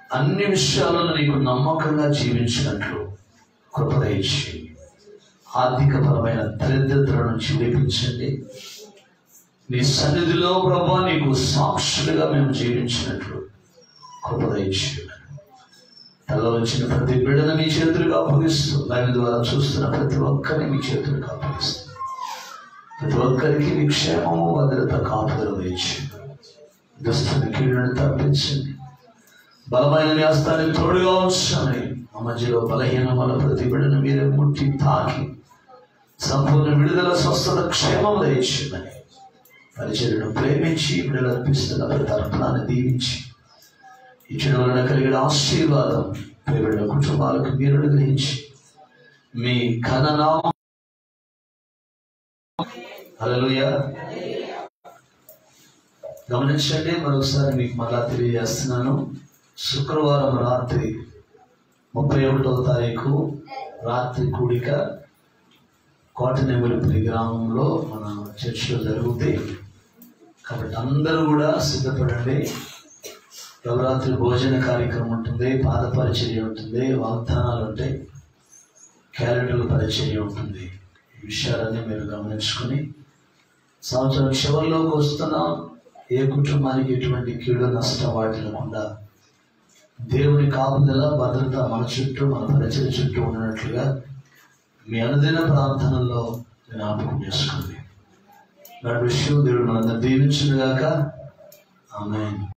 అన్ని విషయాలను నీకు నమ్మకంగా జీవించినట్లు కృపదయించి ఆర్థికపరమైన దరిద్రతల నుంచి విడిపించండి నీ సన్నిధిలో ప్రభా నీకు సాక్షులుగా మేము జీవించినట్లు కృపదయించి తల వచ్చిన ప్రతి బిడ్డను మీ చేతులకు అప్పగిస్తూ దాని ద్వారా చూస్తున్న ప్రతి ఒక్కరిని మీ చేతులకు అప్పగిస్తూ ప్రతి ఒక్కరికి మీ క్షేమము భద్రత కాపుదల వేయించి దుస్తుని కీడుని తప్పించండి బలమైన న్యాస్తానికి తోడుగా ఉంచండి ఆ మధ్యలో బలహీనమైన ప్రతి బిడ్డను మీరే ముట్టి తాకి సంపూర్ణ విడుదల స్వస్థత క్షేమం దయచిందని పరిచయను ప్రేమించి బిడ్డలు అర్పిస్తున్న ప్రతి అర్పణాన్ని దీవించి ఇచ్చిన వలన కలిగిన ఆశీర్వాదం ప్రేమిడ కుటుంబాలకు మీరు అనుగ్రహించి మీ ఘననామం హల్లెలూయా గమనించండి మరొకసారి మీకు మళ్ళా తెలియజేస్తున్నాను శుక్రవారం రాత్రి ముప్పై ఒకటవ తారీఖు రాత్రి కూడిక కోటనెమలిపల్లి గ్రామంలో మన చర్చిలో జరుగుతాయి కాబట్టి అందరూ కూడా సిద్ధపడండి నవరాత్రి భోజన కార్యక్రమం ఉంటుంది పాద పరిచర్య ఉంటుంది వాగ్దానాలు ఉంటాయి క్యాలెండర్ పరిచర్య ఉంటుంది ఈ విషయాలన్నీ మీరు గమనించుకొని సంవత్సరం చివరిలోకి వస్తున్నాం ఏ కుటుంబానికి ఎటువంటి కీడు నష్టం వాటిల్లకుండా దేవుని కాపుదల భద్రత మన చుట్టూ మన పరిచయ చుట్టూ ఉన్నట్లుగా మీ అనుదిన ప్రార్థనల్లో జ్ఞాపకం చేసుకోండి నడు విషయం దేవుడు మనందరూ దీవించుగాక ఆమె